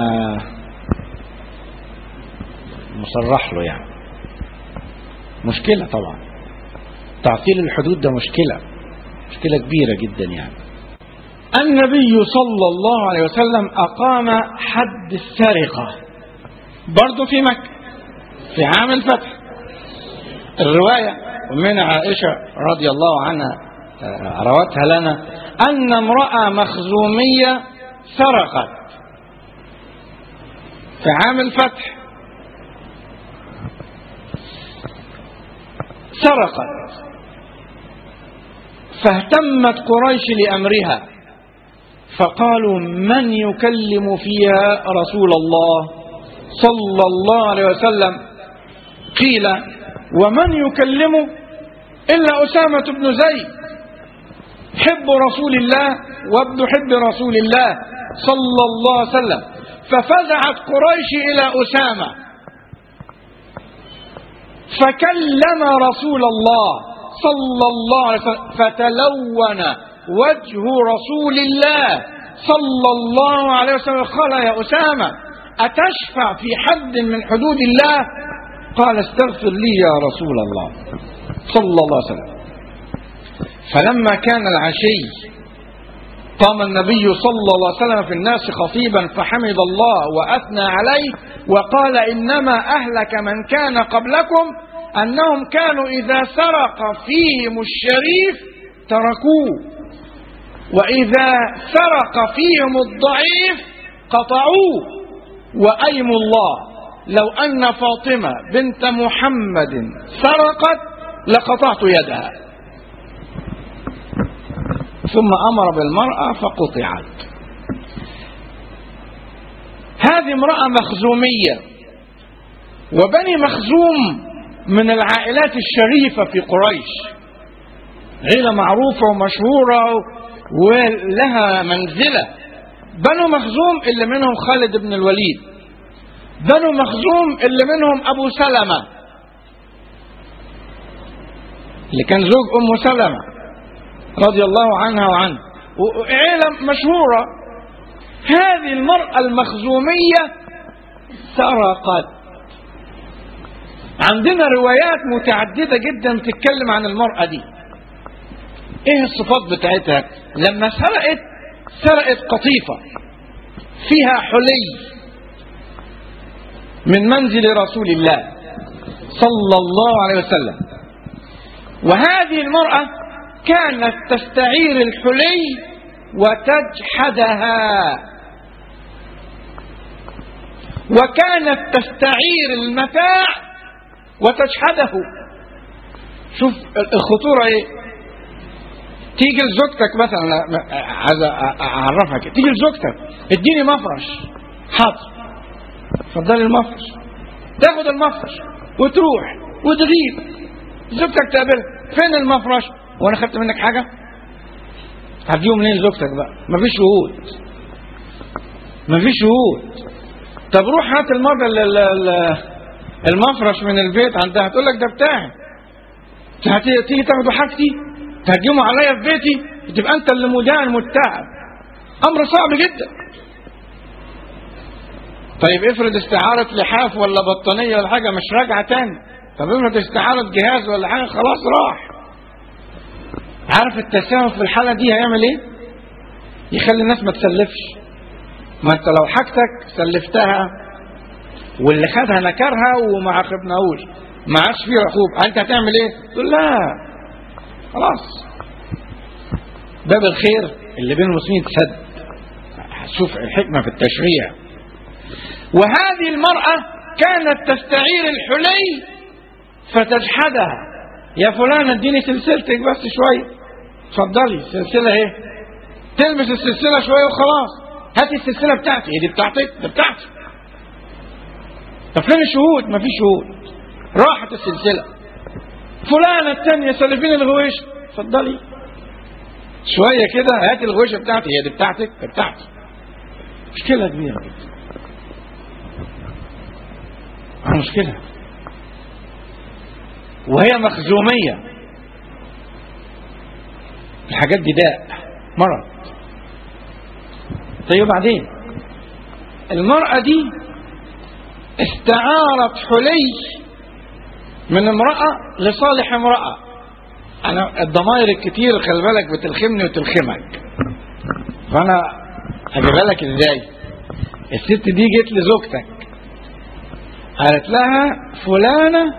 مصرح له يعني مشكلة طبعا تعطيل الحدود ده مشكلة مشكلة كبيرة جدا يعني النبي صلى الله عليه وسلم أقام حد السرقة برضه في مكة في عام الفتح الرواية من عائشة رضي الله عنها روتها لنا أن امرأة مخزومية سرقت في عام الفتح سرقت فاهتمت قريش لأمرها فقالوا من يكلم فيها رسول الله صلى الله عليه وسلم قيل ومن يكلمه إلا أسامة بن زيد حب رسول الله وابن حب رسول الله صلى الله عليه وسلم ففزعت قريش إلى أسامة فكلم رسول الله صلى الله عليه وسلم فتلون وجه رسول الله صلى الله عليه وسلم قال يا أسامة أتشفع في حد من حدود الله قال استغفر لي يا رسول الله صلى الله عليه وسلم فلما كان العشي قام النبي صلى الله عليه وسلم في الناس خطيبا فحمد الله وأثنى عليه وقال إنما أهلك من كان قبلكم أنهم كانوا إذا سرق فيهم الشريف تركوه وإذا سرق فيهم الضعيف قطعوه وأيم الله لو أن فاطمة بنت محمد سرقت لقطعت يدها ثم أمر بالمرأة فقطعت هذه امرأة مخزومية وبني مخزوم من العائلات الشريفة في قريش عيلة معروفة ومشهورة ولها منزلة بنو مخزوم اللي منهم خالد بن الوليد بنو مخزوم اللي منهم أبو سلمة اللي كان زوج أم سلمة رضي الله عنها وعنه وعيلة مشهورة هذه المرأة المخزومية سرقت عندنا روايات متعددة جدا تتكلم عن المرأة دي ايه الصفات بتاعتها لما سرقت سرقت قطيفة فيها حلي من منزل رسول الله صلى الله عليه وسلم وهذه المرأة كانت تستعير الحلي وتجحدها وكانت تستعير المتاع وتجحده شوف الخطورة ايه تيجي لزوجتك مثلا عايز اعرفك تيجي لزوجتك اديني مفرش حاضر اتفضلي المفرش تاخد المفرش وتروح وتغيب زوجتك تقابلها فين المفرش وانا خدت منك حاجه هتجيبه منين زوجتك بقى مفيش شهود مفيش شهود طب روح هات المرة المفرش من البيت عندها تقول لك ده بتاعي تيجي تاخدوا حاجتي تهجموا عليا في بيتي تبقى انت اللي مدان متهم امر صعب جدا طيب افرض استعارة لحاف ولا بطانية ولا حاجة مش راجعة تاني طب افرض استعارة جهاز ولا حاجة خلاص راح عارف التساهل في الحالة دي هيعمل ايه يخلي الناس ما تسلفش ما انت لو حاجتك سلفتها واللي خدها نكرها وما عاقبناهوش ما عادش فيه رقوب انت هتعمل ايه تقول لا خلاص باب الخير اللي بين المسلمين اتسد شوف الحكمة في التشريع وهذه المرأة كانت تستعير الحلي فتجحدها يا فلان اديني سلسلتك بس شوية اتفضلي سلسلة ايه تلبس السلسلة شوية وخلاص هاتي السلسلة بتاعتي هي دي بتاعتك ده بتاعتي طب فين الشهود مفيش شهود راحت السلسلة فلانة التانية سلفين الغويش اتفضلي شوية كده هاتي الغويشة بتاعتي هي دي بتاعتك ده بتاعتي مشكلة كبيرة جدا مشكلة وهي مخزومية الحاجات دي داء مرض طيب بعدين المرأة دي استعارت حلي من امرأة لصالح امرأة أنا الضمائر الكتير خلي بالك بتلخمني وتلخمك فأنا هجيبها لك إزاي الست دي جت لزوجتك قالت لها فلانة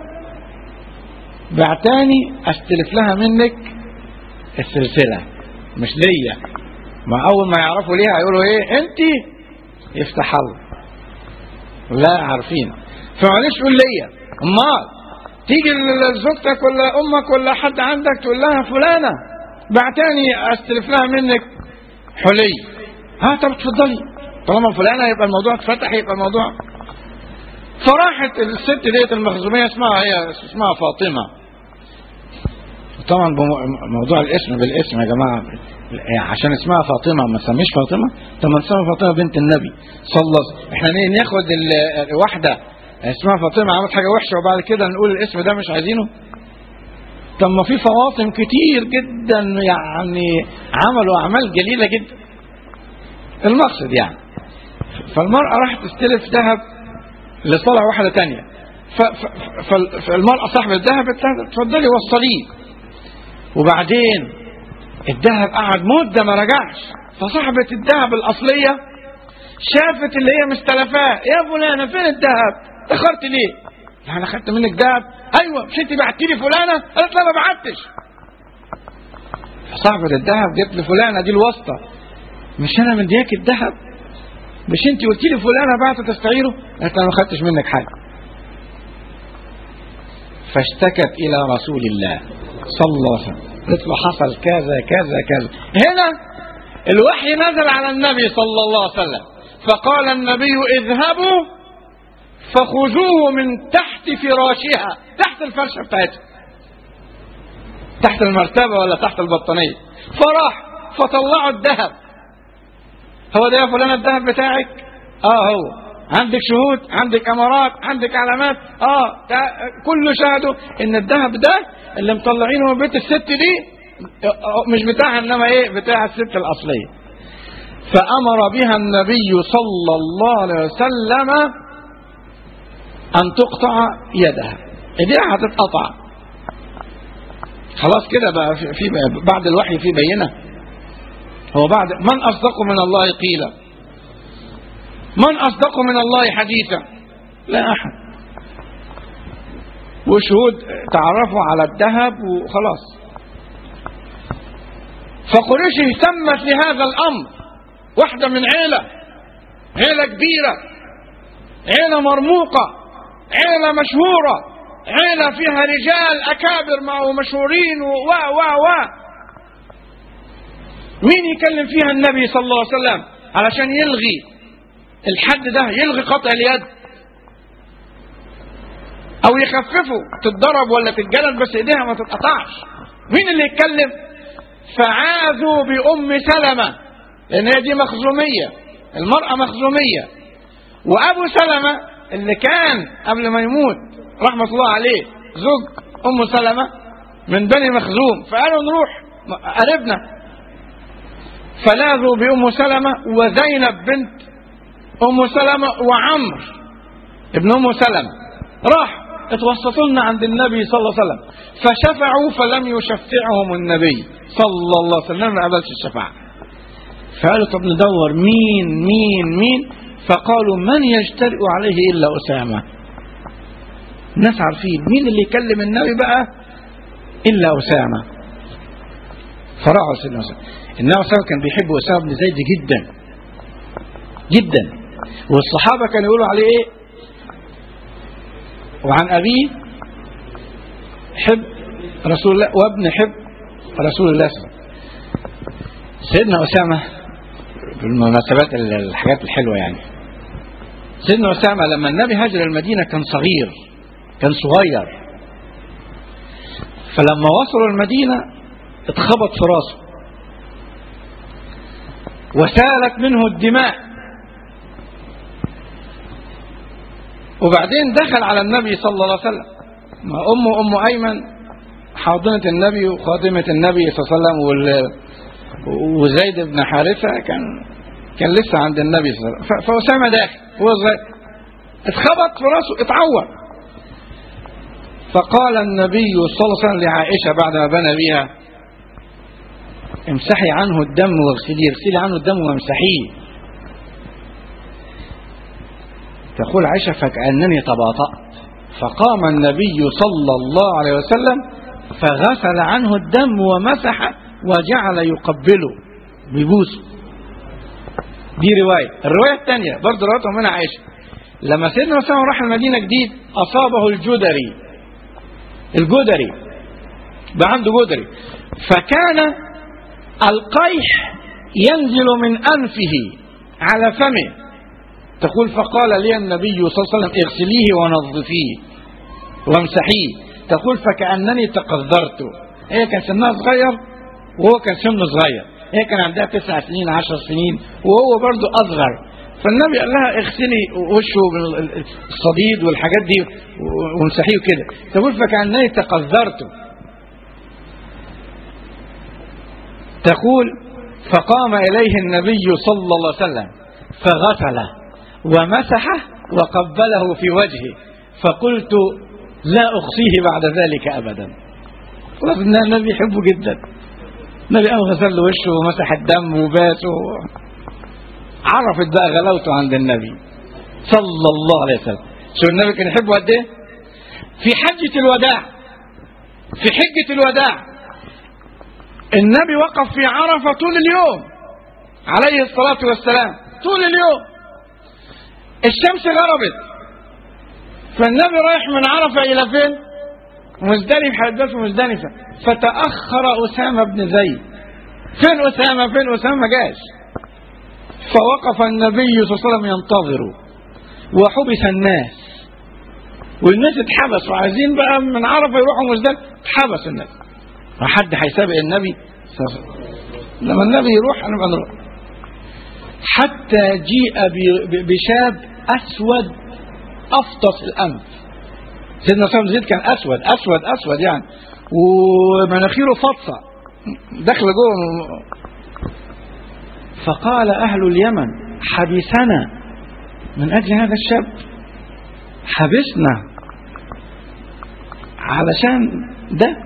بعتاني استلف لها منك السلسلة مش ليا ما اول ما يعرفوا ليها يقولوا ايه انت يفتح الله لا عارفين فمعلش قول ليا امال تيجي لزوجتك ولا امك ولا حد عندك تقول لها فلانه بعتاني استلف لها منك حلي ها طب اتفضلي طالما فلانه يبقى الموضوع اتفتح يبقى الموضوع فراحت الست ديت المخزوميه اسمها هي اسمها فاطمه طبعا موضوع الاسم بالاسم يا جماعه يعني عشان اسمها فاطمه ما تسميش فاطمه طب ما تسمى فاطمه بنت النبي صلى الله عليه وسلم احنا ليه ناخد الواحده اسمها فاطمه عملت حاجه وحشه وبعد كده نقول الاسم ده مش عايزينه طب ما في فواطم كتير جدا يعني عملوا اعمال جليله جدا المقصد يعني فالمراه راحت تستلف ذهب لصلاه واحده تانية فالمراه صاحبه الذهب اتفضلي وصليه وبعدين الذهب قعد مده ما رجعش فصاحبه الذهب الاصليه شافت اللي هي مستلفاه يا فلانه فين الذهب اتاخرت ليه يعني اخدت منك ذهب ايوه مش انت بعت لي فلانه قالت لا ما بعتش فصاحبه الذهب جت لفلانه دي الواسطه مش انا مدياك الذهب مش انت قلت لي فلانه بعت تستعيره قالت انا ما خدتش منك حاجه فاشتكت الى رسول الله صلى الله عليه وسلم قلت له حصل كذا كذا كذا هنا الوحي نزل على النبي صلى الله عليه وسلم فقال النبي اذهبوا فخذوه من تحت فراشها تحت الفرشه بتاعتها تحت المرتبه ولا تحت البطانيه فراح فطلعوا الذهب هو ده يا فلان الذهب بتاعك اه هو عندك شهود عندك امارات عندك علامات اه كله شهدوا ان الذهب ده اللي مطلعينه من بيت الست دي مش بتاعها انما ايه بتاع الست الاصليه فامر بها النبي صلى الله عليه وسلم ان تقطع يدها ايديها هتتقطع خلاص كده بقى في بعد الوحي في بينه هو بعد من اصدق من الله قيلا من اصدق من الله حديثا لا احد وشهود تعرفوا على الذهب وخلاص فقريش اهتمت لهذا الامر واحده من عيله عيله كبيره عيله مرموقه عيله مشهوره عيله فيها رجال اكابر معه مشهورين و و و مين يكلم فيها النبي صلى الله عليه وسلم علشان يلغي الحد ده يلغي قطع اليد او يخففه تتضرب ولا تتجلد بس ايديها ما تتقطعش مين اللي يتكلم فعاذوا بام سلمه لان هي دي مخزوميه المراه مخزوميه وابو سلمه اللي كان قبل ما يموت رحمه الله عليه زوج ام سلمه من بني مخزوم فقالوا نروح قربنا فلاذوا بام سلمه وزينب بنت ام سلمه وعمرو ابن ام سلمه راح اتوسطوا لنا عند النبي صلى الله عليه وسلم فشفعوا فلم يشفعهم النبي صلى الله عليه وسلم ما قبلش الشفاعة فقالوا طب ندور مين مين مين فقالوا من يجترئ عليه إلا أسامة الناس عارفين مين اللي يكلم النبي بقى إلا أسامة فراحوا سيدنا أسامة النبي أسامة كان بيحب أسامة بن زيد جدا جدا والصحابة كانوا يقولوا عليه إيه وعن أبيه حب رسول الله وابن حب رسول الله صلى الله عليه وسلم سيدنا أسامة بالمناسبات الحاجات الحلوة يعني سيدنا أسامة لما النبي هاجر المدينة كان صغير كان صغير فلما وصلوا المدينة اتخبط في راسه وسالت منه الدماء وبعدين دخل على النبي صلى الله عليه وسلم ما أمه أم أيمن حاضنة النبي وخادمة النبي صلى الله عليه وسلم وال... وزيد بن حارثة كان كان لسه عند النبي صلى الله عليه وسلم فأسامة داخل هو زيد اتخبط في راسه اتعور فقال النبي صلى الله عليه وسلم لعائشة بعد ما بنى بها امسحي عنه الدم واغسليه اغسلي عنه الدم وامسحيه تقول عائشة فكأنني تباطأت فقام النبي صلى الله عليه وسلم فغسل عنه الدم ومسح وجعل يقبله بيبوسه دي رواية الرواية الثانية برضه رواتها منها عائشة لما سيدنا أسامة راح المدينة جديد أصابه الجدري الجدري بقى عنده جدري فكان القيح ينزل من أنفه على فمه تقول فقال لي النبي صلى الله عليه وسلم اغسليه ونظفيه وامسحيه تقول فكأنني تقذرت هي كان سنها صغير وهو كان سنه صغير هي كان عندها تسع سنين عشر سنين وهو برضه أصغر فالنبي قال لها اغسلي وشه بالصديد والحاجات دي وامسحيه كده تقول فكأنني تقذرت تقول فقام إليه النبي صلى الله عليه وسلم فغسله ومسحه وقبله في وجهه فقلت لا أخصيه بعد ذلك أبدا خلاص إن النبي يحبه جدا النبي قام غسل له وشه ومسح الدم وباته عرفت بقى غلاوته عند النبي صلى الله عليه وسلم شو النبي كان يحبه قد ايه في حجة الوداع في حجة الوداع النبي وقف في عرفة طول اليوم عليه الصلاة والسلام طول اليوم الشمس غربت فالنبي رايح من عرفة إلى فين مزدلفة حدث مزدلفة فتأخر أسامة بن زيد فين أسامة فين أسامة ما جاش فوقف النبي صلى الله عليه وسلم ينتظر وحبس الناس والناس اتحبسوا عايزين بقى من عرفة يروحوا مزدلفة اتحبسوا الناس حد هيسابق النبي لما النبي يروح هنبقى نروح حتى جيء بشاب أسود أفطس الأنف سيدنا سلام زيد كان أسود أسود أسود يعني ومناخيره فطسة داخله جوه فقال أهل اليمن حبسنا من أجل هذا الشاب حبسنا علشان ده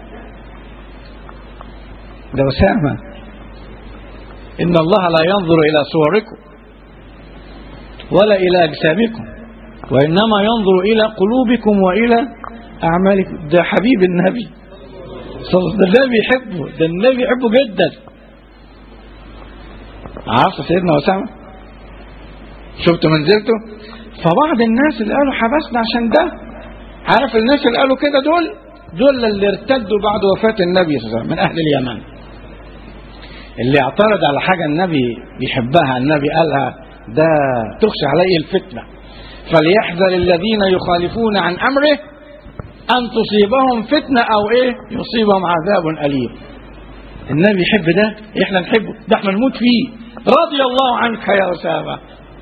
ده أسامة إن الله لا ينظر إلى صوركم ولا إلى أجسامكم وإنما ينظر إلى قلوبكم وإلى أعمالكم ده حبيب النبي صلى الله عليه وسلم ده النبي يحبه ده النبي يحبه جدا عارف سيدنا أسامة شفت منزلته فبعض الناس اللي قالوا حبسنا عشان ده عارف الناس اللي قالوا كده دول دول اللي ارتدوا بعد وفاة النبي صلى الله عليه وسلم من أهل اليمن اللي اعترض على حاجة النبي بيحبها النبي قالها ده تخشى عليه الفتنة فليحذر الذين يخالفون عن أمره أن تصيبهم فتنة أو إيه يصيبهم عذاب أليم النبي يحب ده إحنا نحبه ده إحنا نموت فيه رضي الله عنك يا أسامة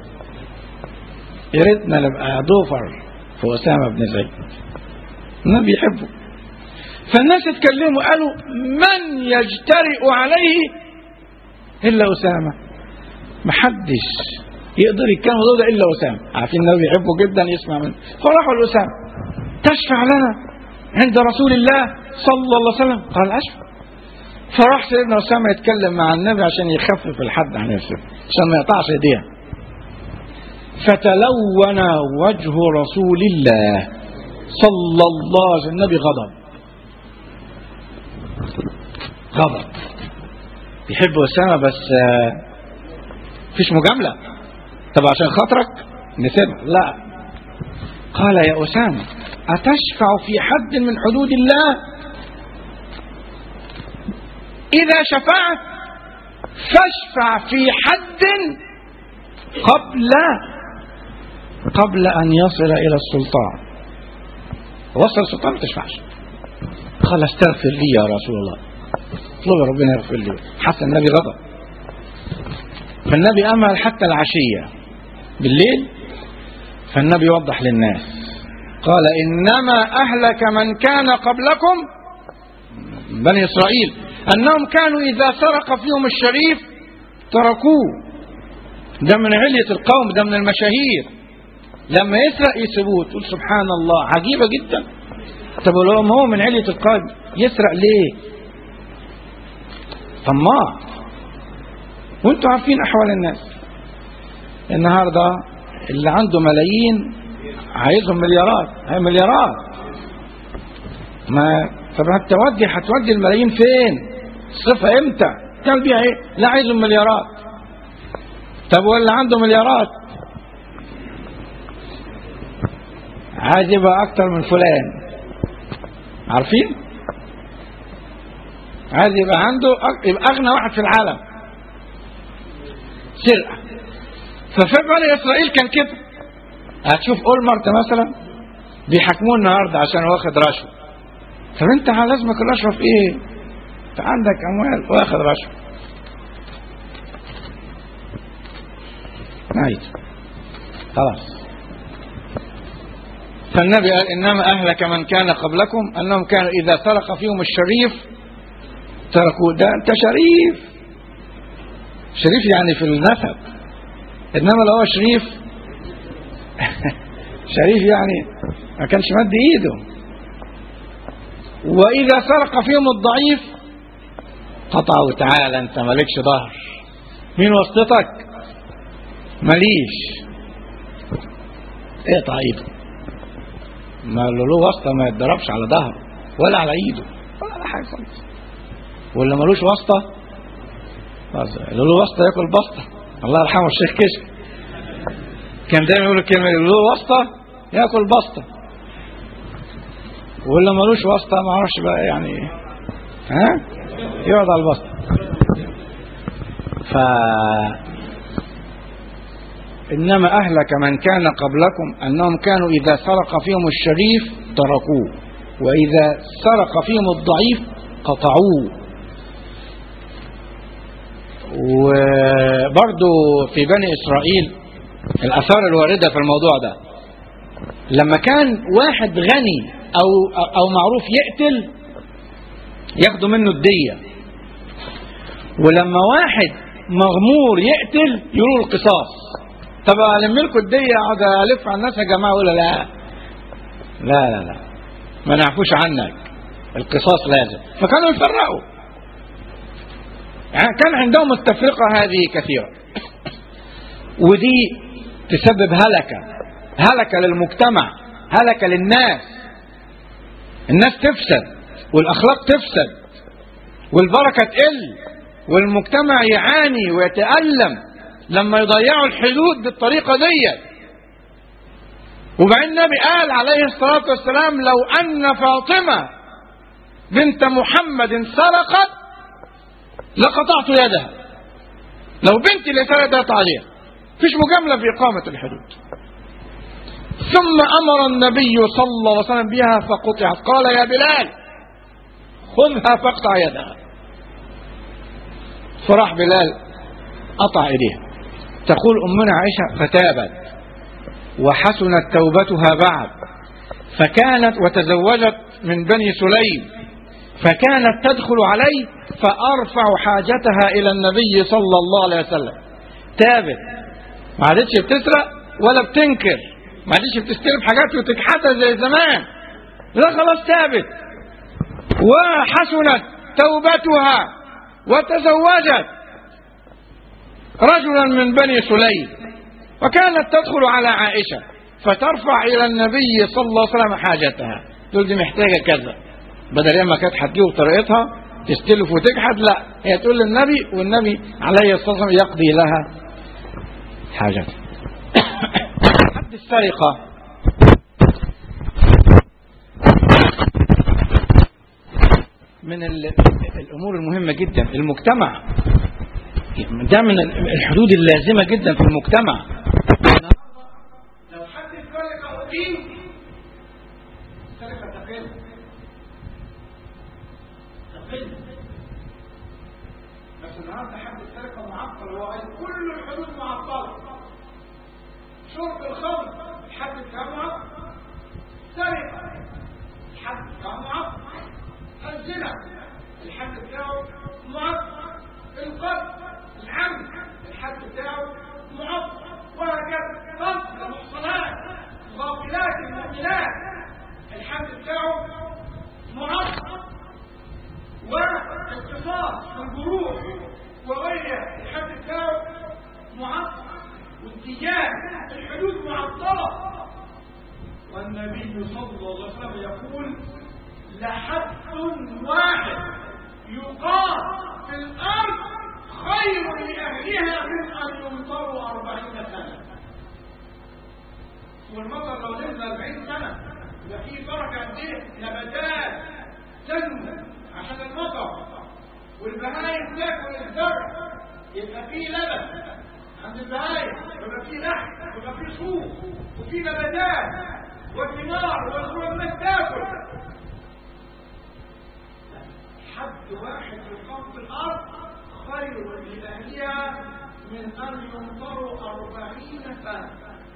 يا ريتنا نبقى ضفر في أسامة بن زيد النبي يحبه فالناس اتكلموا قالوا من يجترئ عليه إلا أسامة محدش يقدر يتكلم ده إلا أسامة عارفين النبي يحبه جدا يسمع منه فراحوا لأسامة تشفع لنا عند رسول الله صلى الله عليه وسلم قال أشفع فراح سيدنا أسامة يتكلم مع النبي عشان يخفف الحد عن نفسه عشان ما يقطعش ايديها فتلون وجه رسول الله صلى الله عليه وسلم النبي غضب غضب بيحب أسامة بس فيش مجاملة طب عشان خاطرك نسيبها لا قال يا أسامة أتشفع في حد من حدود الله إذا شفعت فاشفع في حد قبل قبل أن يصل إلى السلطان وصل السلطان ما تشفعش قال استغفر لي يا رسول الله اطلب ربنا يغفر لي حتى النبي غضب فالنبي أمل حتى العشية بالليل فالنبي وضح للناس قال إنما أهلك من كان قبلكم بني إسرائيل أنهم كانوا إذا سرق فيهم الشريف تركوه ده من علية القوم ده من المشاهير لما يسرق يسيبوه تقول سبحان الله عجيبة جدا طب لو ما هو من علية القوم يسرق ليه طماع وانتوا عارفين أحوال الناس النهاردة اللي عنده ملايين عايزهم مليارات هي مليارات ما طب هتودي هتودي الملايين فين صفة امتى تعمل بيها ايه لا عايزهم مليارات طب واللي عنده مليارات عايز يبقى اكتر من فلان عارفين عايز يبقى عنده أك- يبقى اغنى واحد في العالم سرقه ففي بني اسرائيل كان كده هتشوف اولمرت مثلا بيحاكموه النهارده عشان واخد رشوه طب انت لازمك الرشوه في ايه؟ انت عندك اموال واخد رشوه نعيد خلاص فالنبي قال انما اهلك من كان قبلكم انهم كانوا اذا سرق فيهم الشريف تركوا ده انت شريف شريف يعني في النسب انما لو هو شريف شريف يعني ما كانش مد ايده واذا سرق فيهم الضعيف قطعوا تعالى انت مالكش ظهر مين واسطتك ماليش اقطع ايده ما اللي له واسطه ما يتضربش على ظهره ولا على ايده ولا على حاجه خالص واللي ملوش واسطه خلاص، اللي له واسطه ياكل بسطه الله يرحمه الشيخ كشك كان دايما يقول الكلمه دي اللي له واسطه ياكل بسطه واللي ملوش واسطه ما اعرفش بقى يعني ايه ها يقعد على البسطه ف إنما أهلك من كان قبلكم أنهم كانوا إذا سرق فيهم الشريف تركوه وإذا سرق فيهم الضعيف قطعوه وبرضو في بني إسرائيل الآثار الواردة في الموضوع ده لما كان واحد غني أو, أو معروف يقتل ياخدوا منه الدية ولما واحد مغمور يقتل يقولوا القصاص طب ألم لكم الدية أقعد ألف على الناس يا جماعة ولا لا لا لا لا ما نعفوش عنك القصاص لازم فكانوا يفرقوا يعني كان عندهم التفرقة هذه كثيرة ودي تسبب هلكة هلكة للمجتمع هلكة للناس الناس تفسد والأخلاق تفسد والبركة تقل والمجتمع يعاني ويتألم لما يضيعوا الحدود بالطريقة دي وبعدين النبي قال عليه الصلاة والسلام لو أن فاطمة بنت محمد سرقت لقطعت يدها لو بنتي اللي سرقت عليها فيش مجاملة في إقامة الحدود ثم أمر النبي صلى الله عليه وسلم بها فقطعت قال يا بلال خذها فاقطع يدها فراح بلال قطع ايديها تقول امنا عائشه فتابت وحسنت توبتها بعد فكانت وتزوجت من بني سليم فكانت تدخل عليه فارفع حاجتها الى النبي صلى الله عليه وسلم تابت ما عادتش بتسرق ولا بتنكر ما عادتش بتستلم حاجات وتكحتها زي زمان لا خلاص تابت وحسنت توبتها وتزوجت رجلا من بني سليم وكانت تدخل على عائشة فترفع إلى النبي صلى الله عليه وسلم حاجتها تقول دي محتاجة كذا بدل ما كانت هتجيب طريقتها تستلف وتجحد لا هي تقول للنبي والنبي عليه الصلاة والسلام يقضي لها حاجتها حد السرقة من ال- الأمور المهمة جدا المجتمع ده من الحدود اللازمة جدا في المجتمع لو حد سرق أقيم سرقة تقل تقل بس النهارده حد السرقة معطل هو قال كل الحدود معطلة شرب الخمر الحد بتاعه معطل سرقة الحد بتاعه معطل الزنا الحد بتاعه معطل القتل العمد الحد بتاعه معطل وهكذا قتل المحصنات غافلات المؤمنات الحد بتاعه معطل واقتصاص في الجروح وغيرها الحد بتاعه معطل والديان الحدود معطله والنبي صلى الله عليه وسلم يقول لحد واحد يقام في الارض خير لأهلها من أن يمطروا أربعين سنة والمطر لو نزل أربعين سنة يبقى فيه بركة قد إيه؟ نباتات تنمو عشان المطر والبهايم تاكل الزرع يبقى فيه لبن عند البهايم يبقى فيه لحم يبقى فيه صوف وفيه نباتات وثمار والخضروات تاكل حد واحد يقام في الارض خير لاهلها من ان يمطروا أربعين سنه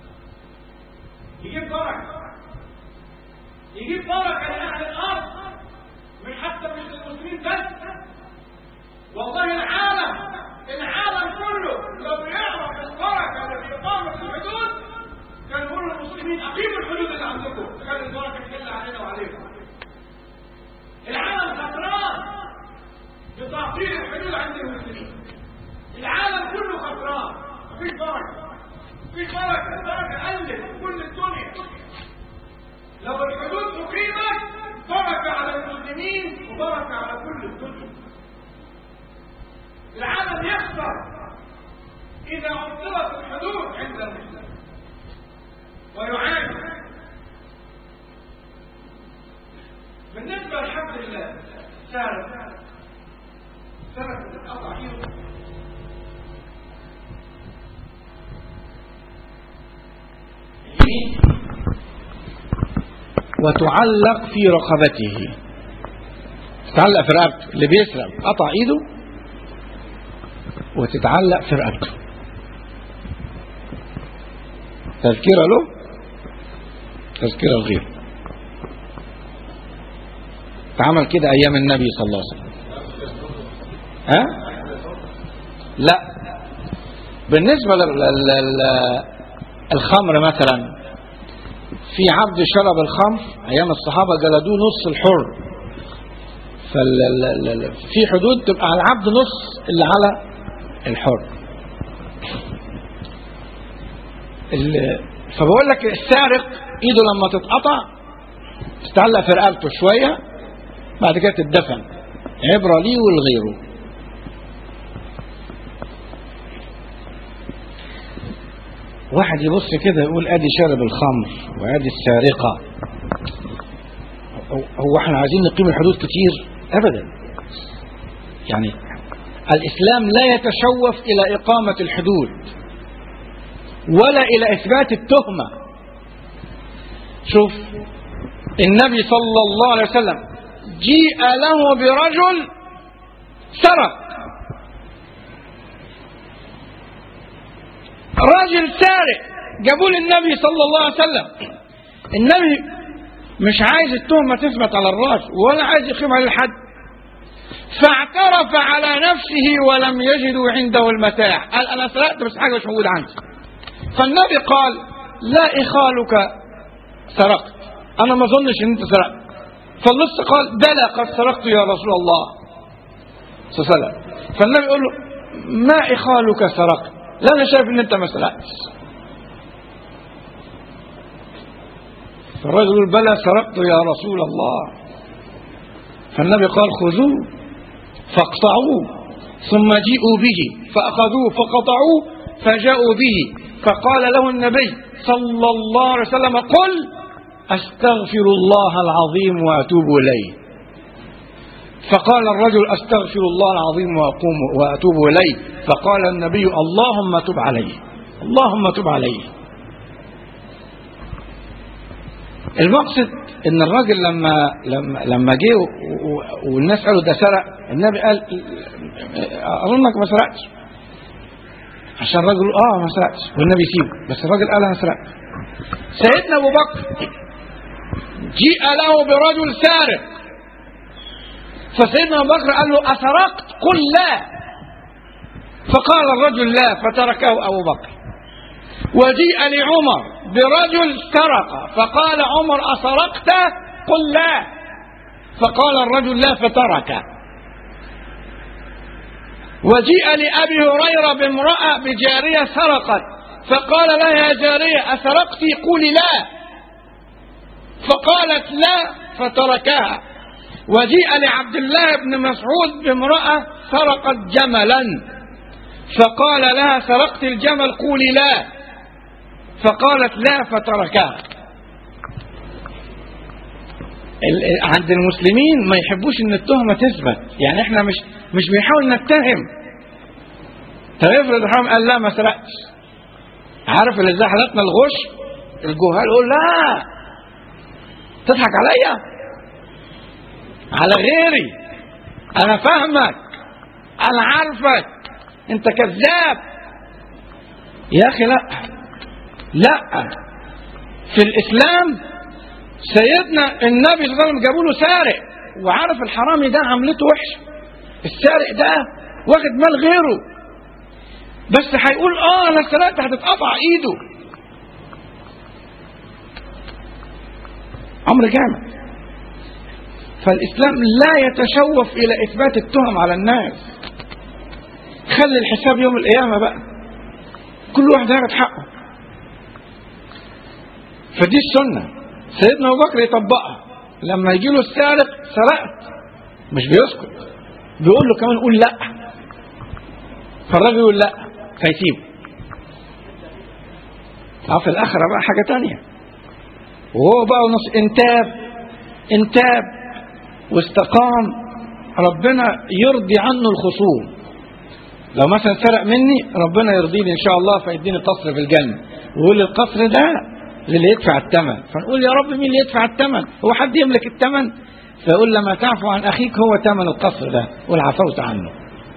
يجيب بركه يجيب بركه لاهل الارض من حتى مش المسلمين بس والله العالم العالم كله لو يعرف البركه اللي في اقامه الحدود كان يقول للمسلمين اقيموا الحدود اللي عندكم كان البركه تحل علينا وعليكم العالم خسران بتعطيل الحدود عند المسلمين العالم كله خسران مفيش بركه مفيش بركه البركه قلت في كل الدنيا لو الحدود اقيمت بركه على المسلمين وبركه على كل الدنيا العالم يخسر اذا عطلت الحدود عند المسلمين ويعاني بالنسبة لحمد الله سارة سارة تتقطع ايده وتعلق في رقبته تتعلق في رقبته اللي بيسرق قطع ايده وتتعلق في رقبته تذكرة له تذكرة لغيره اتعمل كده ايام النبي صلى الله عليه وسلم ها لا بالنسبة للخمر مثلا في عبد شرب الخمر ايام الصحابة جلدوه نص الحر ففي حدود تبقى على العبد نص اللي على الحر فبقول لك السارق ايده لما تتقطع تتعلق في رقبته شويه بعد كده تدفن عبره ليه ولغيره واحد يبص كده يقول ادي شارب الخمر وادي السارقه هو احنا عايزين نقيم الحدود كتير ابدا يعني الاسلام لا يتشوف الى اقامه الحدود ولا الى اثبات التهمه شوف النبي صلى الله عليه وسلم جيء له برجل سرق راجل سارق جابوا للنبي صلى الله عليه وسلم النبي مش عايز التهمه تثبت على الراجل ولا عايز يقيم على الحد فاعترف على نفسه ولم يجدوا عنده المتاع قال انا سرقت بس حاجه مش موجوده عندي فالنبي قال لا إخالك سرقت أنا ما أظنش إن أنت سرقت فالنص قال بلى قد سرقت يا رسول الله صلى الله عليه وسلم فالنبي يقول له ما إخالك سرقت لا أنا شايف إن أنت ما سرقتش فالرجل يقول بلى سرقت يا رسول الله فالنبي قال خذوه فاقطعوه ثم جيئوا به فأخذوه فقطعوه فجاءوا به فقال له النبي صلى الله عليه وسلم قل أستغفر الله العظيم وأتوب إليه فقال الرجل أستغفر الله العظيم وأقوم وأتوب إليه فقال النبي اللهم تب عليه اللهم تب عليه المقصد ان الراجل لما لما لما جه والناس قالوا ده سرق النبي قال اظنك ما سرقتش عشان الراجل اه ما سرقتش والنبي سيبه بس الراجل قال انا سرقت سيدنا ابو بكر جيء له برجل سارق فسيدنا ابو بكر قال له اسرقت قل لا فقال الرجل لا فتركه ابو بكر وجيء لعمر برجل سرق فقال عمر اسرقت قل لا فقال الرجل لا فتركه وجيء لأبي هريرة بامرأة بجارية سرقت فقال لها يا جارية أسرقت قولي لا فقالت لا فتركها وجيء لعبد الله بن مسعود بامرأة سرقت جملا فقال لها سرقت الجمل قولي لا فقالت لا فتركها ال- ال- عند المسلمين ما يحبوش ان التهمه تثبت يعني احنا مش مش بنحاول نتهم طب افرض الحرام قال لا ما سرقتش عارف اللي ازاي حالتنا الغش الجهال يقول لا تضحك عليا على غيري انا فاهمك انا عارفك انت كذاب يا اخي لا لا في الاسلام سيدنا النبي صلى الله عليه وسلم جابوا له سارق وعارف الحرامي ده عملته وحشه السارق ده واخد مال غيره بس هيقول اه انا سرقت هتتقطع ايده امر جامد فالاسلام لا يتشوف الى اثبات التهم على الناس خلي الحساب يوم القيامه بقى كل واحد هياخد حقه فدي السنه سيدنا ابو بكر يطبقها لما يجي له السارق سرقت مش بيسكت بيقول له كمان قول لا فالراجل يقول لا فيسيبه اه في الاخره بقى حاجه تانية وهو بقى نص انتاب انتاب واستقام ربنا يرضي عنه الخصوم لو مثلا سرق مني ربنا يرضيني ان شاء الله فيديني قصر في الجنه ويقول لي القصر ده للي يدفع الثمن فنقول يا رب مين اللي يدفع الثمن هو حد يملك الثمن فيقول لما تعفو عن اخيك هو ثمن القصر ده قول عفوت عنه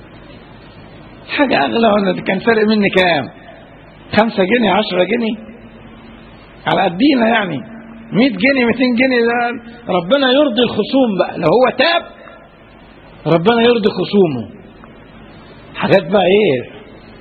حاجه اغلى ولا كان سرق مني كام خمسة جنيه عشرة جنيه على قدينا يعني 100 جنيه 200 جنيه ده ربنا يرضي الخصوم بقى لو هو تاب ربنا يرضي خصومه حاجات بقى ايه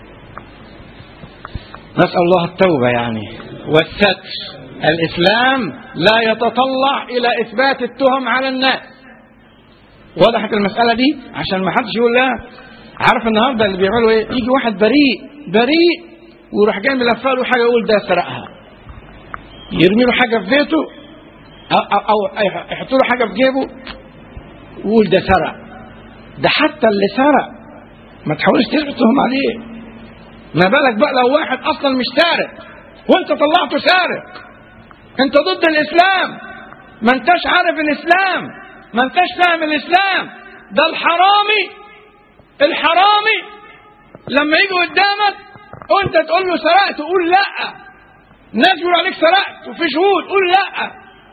نسأل الله التوبة يعني والستر الإسلام لا يتطلع إلى إثبات التهم على الناس وضحت المسألة دي عشان ما حدش يقول لا عارف النهارده اللي بيعملوا ايه يجي واحد بريء بريء ويروح جاي ملفه له حاجه يقول ده سرقها يرمي له حاجه في بيته او, أو, أو يحط له حاجه في جيبه ويقول ده سرق ده حتى اللي سرق ما تحاولش تثبتهم عليه ما بالك بقى لو واحد اصلا مش سارق وانت طلعته سارق انت ضد الاسلام ما انتش عارف الاسلام ما انتش فاهم الاسلام ده الحرامي الحرامي لما يجي قدامك وانت تقول له سرقت قول لا الناس يقولوا عليك سرقت وفي شهود قول لا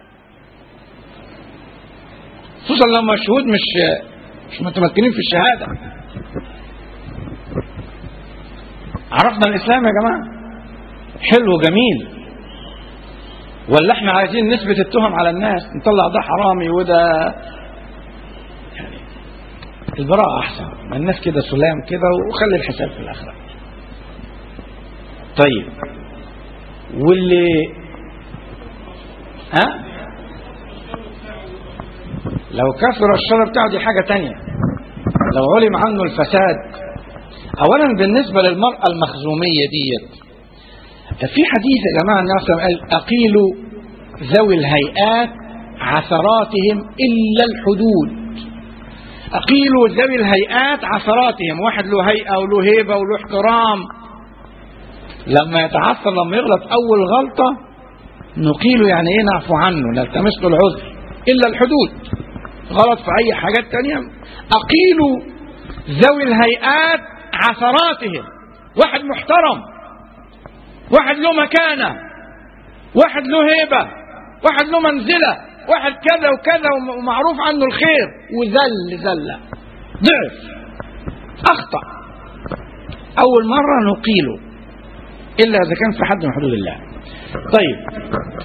خصوصا لما الشهود مش مش متمكنين في الشهاده عرفنا الاسلام يا جماعه حلو جميل ولا احنا عايزين نثبت التهم على الناس نطلع ده حرامي وده يعني البراءة أحسن ما الناس كده سلام كده وخلي الحساب في الآخرة طيب واللي ها لو كثر الشر بتاعه دي حاجة تانية لو علم عنه الفساد أولا بالنسبة للمرأة المخزومية ديت في حديث يا جماعة النبي صلى الله عليه وسلم قال أقيلوا ذوي الهيئات عثراتهم إلا الحدود أقيلوا ذوي الهيئات عثراتهم واحد له هيئة وله هيبة وله احترام لما يتعثر لما يغلط أول غلطة نقيله يعني إيه نعفو عنه نلتمس له العذر إلا الحدود غلط في أي حاجات تانية أقيلوا ذوي الهيئات عثراتهم واحد محترم واحد له مكانة واحد له هيبة واحد له منزلة واحد كذا وكذا ومعروف عنه الخير وذل ذلة ضعف أخطأ أول مرة نقيله إلا إذا كان في حد من حدود الله طيب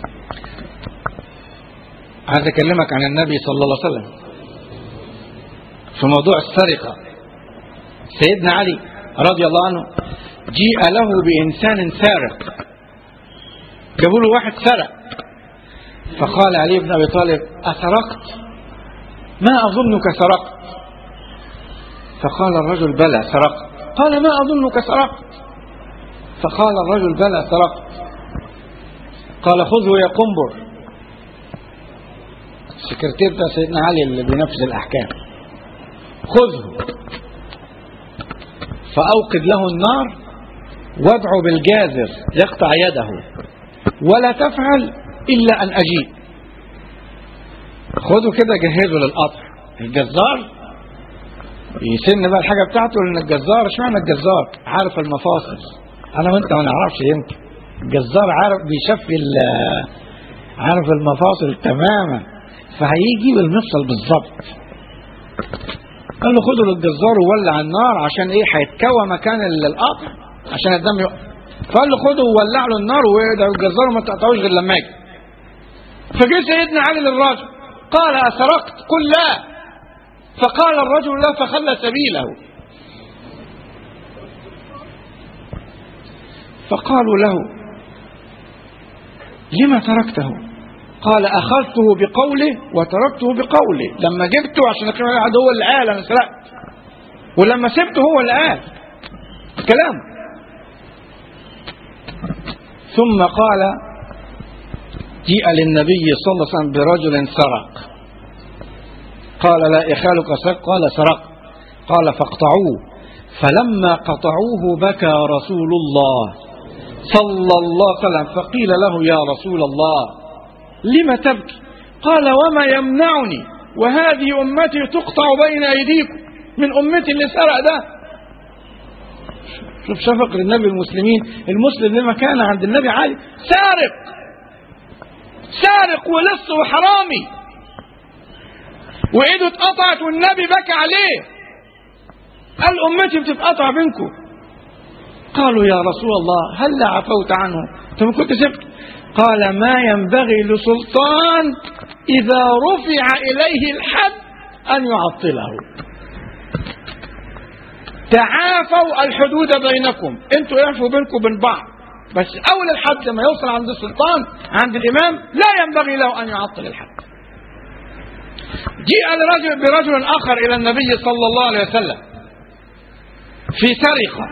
عايز أكلمك عن النبي صلى الله عليه وسلم في موضوع السرقة سيدنا علي رضي الله عنه جيء له بإنسان سارق جابوا له واحد سرق فقال علي بن أبي طالب أسرقت ما أظنك سرقت فقال الرجل بلى سرقت قال ما أظنك سرقت فقال الرجل بلى سرقت قال خذه يا قنبر السكرتير بتاع سيدنا علي اللي بينفذ الأحكام خذه فأوقد له النار وادعو بالجازر يقطع يده ولا تفعل إلا أن أجيب خدوا كده جهزوا للقطع الجزار يسن بقى الحاجة بتاعته لأن الجزار اشمعنى الجزار عارف المفاصل أنا وأنت ما نعرفش يمكن الجزار عارف بيشفي ال- عارف المفاصل تماما فهيجي بالمفصل بالظبط قال له خده للجزار وولع النار عشان ايه هيتكوى مكان ال- القطع عشان الدم يقف فقال له خده وولع له النار وده الجزار ما تقطعوش غير لما اجي فجه سيدنا علي للراجل قال أسرقت قل لا فقال الرجل لا فخلى سبيله فقالوا له لما تركته قال أخذته بقوله وتركته بقوله لما جبته عشان أقيم عليه العهد هو اللي قال أنا سرقت ولما سبته هو اللي قال كلام ثم قال جيء للنبي صلى الله عليه وسلم برجل سرق قال لا إخالك سرق قال سرق قال فاقطعوه فلما قطعوه بكى رسول الله صلى الله عليه وسلم فقيل له يا رسول الله لم تبكي قال وما يمنعني وهذه أمتي تقطع بين أيديكم من أمتي اللي سرق ده شوف شفق للنبي المسلمين المسلم لما كان عند النبي عالي سارق سارق ولص وحرامي وايده اتقطعت والنبي بكى عليه قال امتي بتتقطع بينكم قالوا يا رسول الله هل عفوت عنه انت ما كنت سبت قال ما ينبغي لسلطان اذا رفع اليه الحد ان يعطله تعافوا الحدود بينكم انتوا اعفوا بينكم وبين بعض بس اول الحد ما يوصل عند السلطان عند الامام لا ينبغي له ان يعطل الحد جيء لرجل برجل اخر الى النبي صلى الله عليه وسلم في سرقه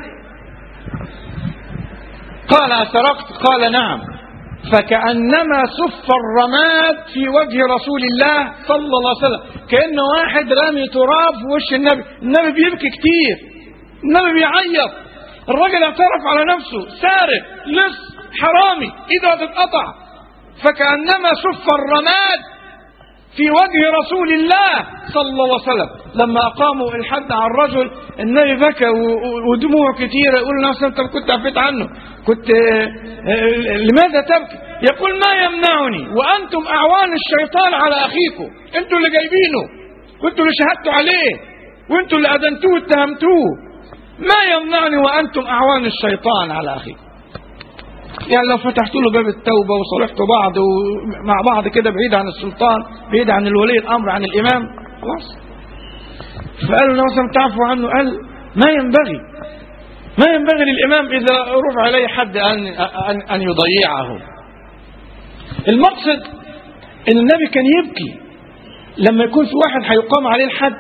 قال اسرقت قال نعم فكانما سف الرماد في وجه رسول الله صلى الله عليه وسلم كان واحد رامي تراب في وش النبي النبي بيبكي كتير النبي بيعيط الراجل اعترف على نفسه سارق لص حرامي ايده تتقطع فكانما سف الرماد في وجه رسول الله صلى الله عليه وسلم لما اقاموا الحد على الرجل النبي بكى و- ودموع كثيره يقول له أصل انت كنت عفيت عنه كنت آه، آه، لماذا تبكي يقول ما يمنعني وانتم اعوان الشيطان على اخيكم انتوا اللي جايبينه وانتوا اللي شهدتوا عليه وانتوا اللي ادنتوه اتهمتوه ما يمنعني وانتم اعوان الشيطان على اخيكم يعني لو فتحت له باب التوبة وصالحتوا بعض مع بعض كده بعيد عن السلطان بعيد عن الولي الأمر عن الإمام خلاص فقالوا له مثلا تعفو عنه قال ما ينبغي ما ينبغي للإمام إذا رفع عليه حد أن, أن, أن يضيعه المقصد أن النبي كان يبكي لما يكون في واحد هيقام عليه الحد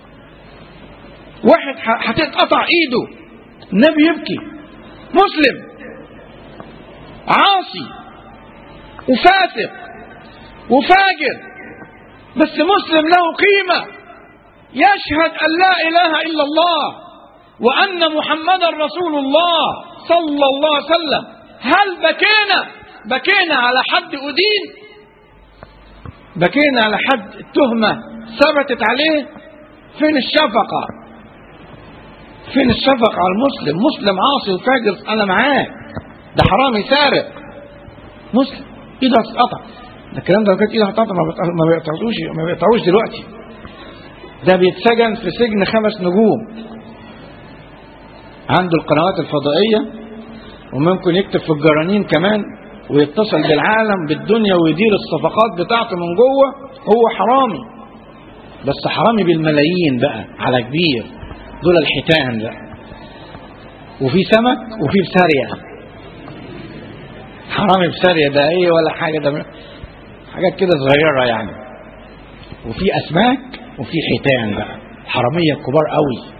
واحد ه- هتتقطع ايده النبي يبكي مسلم عاصي وفاسق وفاجر بس مسلم له قيمة يشهد أن لا إله إلا الله وأن محمدا رسول الله صلى الله عليه وسلم هل بكينا بكينا على حد أدين بكينا على حد التهمة ثبتت عليه فين الشفقة فين الشفقة على المسلم مسلم عاصي وفاجر أنا معاه ده حرامي سارق مسلم ايده هتتقطع ده الكلام ده لو كانت ايده هتتقطع ما بيقطع- ما بيقطعوش ما بيقطعوش دلوقتي ده بيتسجن في سجن خمس نجوم عنده القنوات الفضائية وممكن يكتب في الجرانين كمان ويتصل بالعالم بالدنيا ويدير الصفقات بتاعته من جوه هو حرامي بس حرامي بالملايين بقى على كبير دول الحيتان بقى وفي سمك وفي بسارية حرامي بسارية ده ايه ولا حاجة ده حاجات كده صغيرة يعني وفي أسماك وفي حيتان بقى حرامية كبار قوي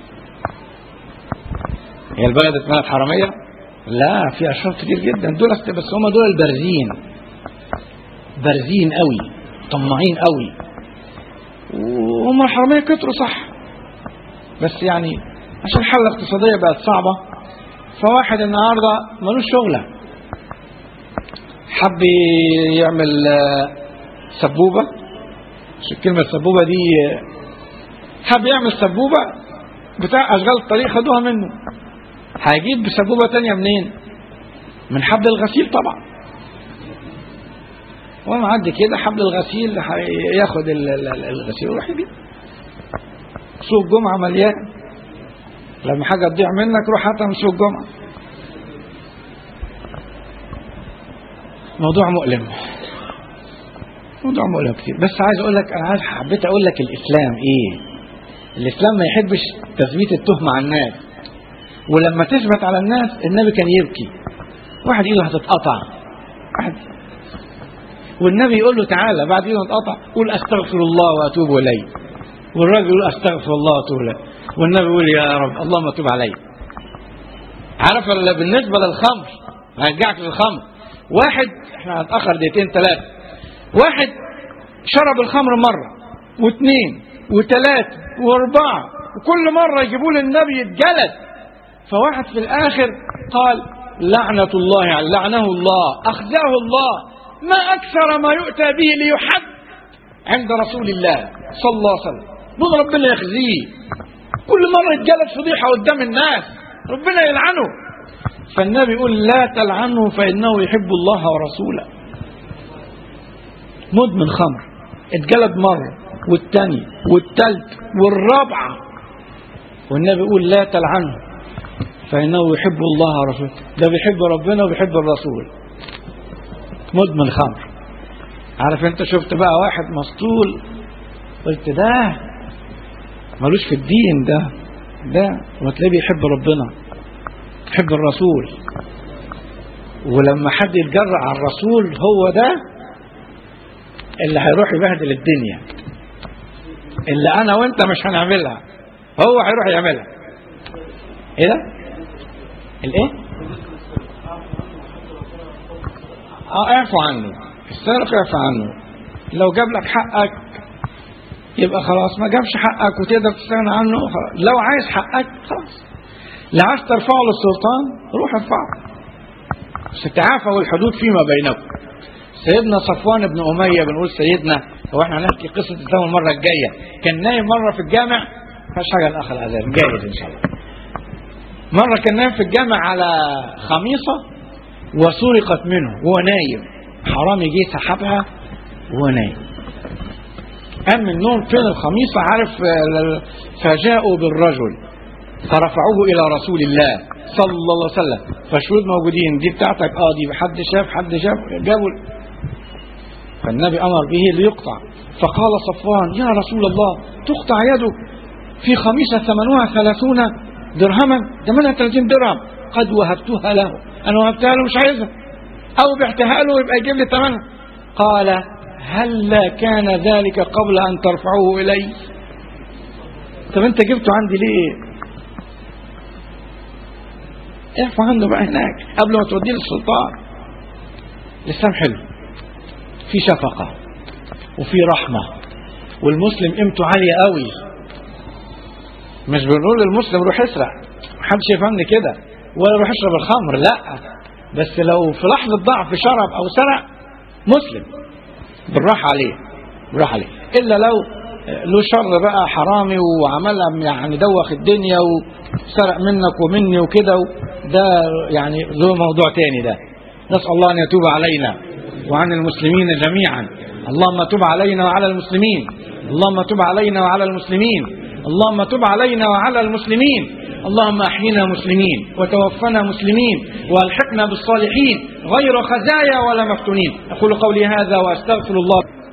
هي البلد اسمها الحرامية لا في أشرار كتير جدا دول أست- بس هم دول البارزين بارزين قوي طماعين قوي وهم الحرامية كتروا صح بس يعني عشان الحالة الاقتصادية بقت صعبة فواحد النهاردة ملوش شغلة حب يعمل آه، سبوبة مش الكلمة السبوبة دي آه، حب يعمل سبوبة بتاع أشغال الطريق خدوها منه هيجيب سبوبة تانية منين من حبل الغسيل طبعا هو معدي كده حبل الغسيل هي- ياخد ال- ال- ال- الغسيل ويروح يجيب سوق جمعة مليان لما حاجة تضيع منك روح هاتها من سوق جمعة موضوع مؤلم موضوع مؤلم كتير بس عايز اقول لك انا عايز حبيت اقول لك الاسلام ايه الاسلام ما يحبش تثبيت التهمة على الناس ولما تثبت على الناس النبي كان يبكي واحد ايده هتتقطع واحد والنبي يقول له تعالى بعد ايده هتتقطع قول استغفر الله واتوب اليه والراجل يقول استغفر الله واتوب اليه والنبي يقول يا رب اللهم تب علي عارف ولا بالنسبه للخمر هرجعك للخمر واحد احنا هنتاخر دقيقتين ثلاثه واحد شرب الخمر مره واثنين وثلاثه واربعه وكل مره يجيبوا له النبي يتجلد فواحد في الاخر قال لعنه الله عليه لعنه الله اخزاه الله ما اكثر ما يؤتى به ليحد عند رسول الله صلى الله عليه وسلم دون ربنا يخزيه كل مرة يتجلد فضيحة قدام الناس ربنا يلعنه فالنبي يقول لا تلعنه فإنه يحب الله ورسوله مدمن خمر اتجلد مرة والتاني والتالت والرابعة والنبي يقول لا تلعنه فإنه يحب الله ورسوله ده بيحب ربنا وبيحب الرسول مدمن خمر عارف انت شفت بقى واحد مسطول قلت ده ملوش في الدين ده ده وتلاقيه بيحب ربنا يحب الرسول ولما حد يتجرأ على الرسول هو ده اللي هيروح يبهدل الدنيا اللي انا وانت مش هنعملها هو هيروح يعملها ايه ده الايه اه اعفو عنه السارق اعفو عنه لو جاب لك حقك يبقى خلاص ما جابش حقك وتقدر تستغنى عنه خلاص. لو عايز حقك خلاص لا عايز ترفعه للسلطان روح ارفعه بس تعافوا الحدود فيما بينكم سيدنا صفوان بن أمية بنقول سيدنا هو احنا هنحكي قصة الزمن المرة الجاية كان نايم مرة في الجامع فاش حاجة الأخ الأذان جاهز إن شاء الله مرة كان نايم في الجامع على خميصة وسرقت منه وهو نايم حرامي جه سحبها وهو نايم قام من النوم فين الخميصة عارف آه، فجاءوا بالرجل فرفعوه إلى رسول الله صلى الله عليه وسلم فالشهود موجودين دي بتاعتك اه دي حد شاف حد شاف جابوا فالنبي أمر به ليقطع فقال صفوان يا رسول الله تقطع يده في خميسة ثمنها ثلاثون درهما ده منها 30 درهم قد وهبتها له أنا وهبتها له مش عايزها أو بعتها له يبقى يجيب لي ثمنها قال هلا كان ذلك قبل أن ترفعوه إلي طب أنت جبته عندي ليه اعفو عنه بقى هناك قبل ما توديه للسلطان الإسلام حلو في شفقة وفي رحمة والمسلم قيمته عالية قوي مش بنقول للمسلم روح اسرق محدش يفهمني كده ولا روح اشرب الخمر لا بس لو في لحظة ضعف شرب أو سرق مسلم بالراحة عليه بالراحة عليه إلا لو له شر بقى حرامي وعملها يعني دوخ الدنيا وسرق منك ومني وكده ده يعني له موضوع تاني ده نسأل الله أن يتوب علينا وعن المسلمين جميعا اللهم تب علينا وعلى المسلمين اللهم تب علينا وعلى المسلمين اللهم تب علينا وعلى المسلمين اللهم احينا مسلمين وتوفنا مسلمين والحقنا بالصالحين غير خزايا ولا مفتونين اقول قولي هذا واستغفر الله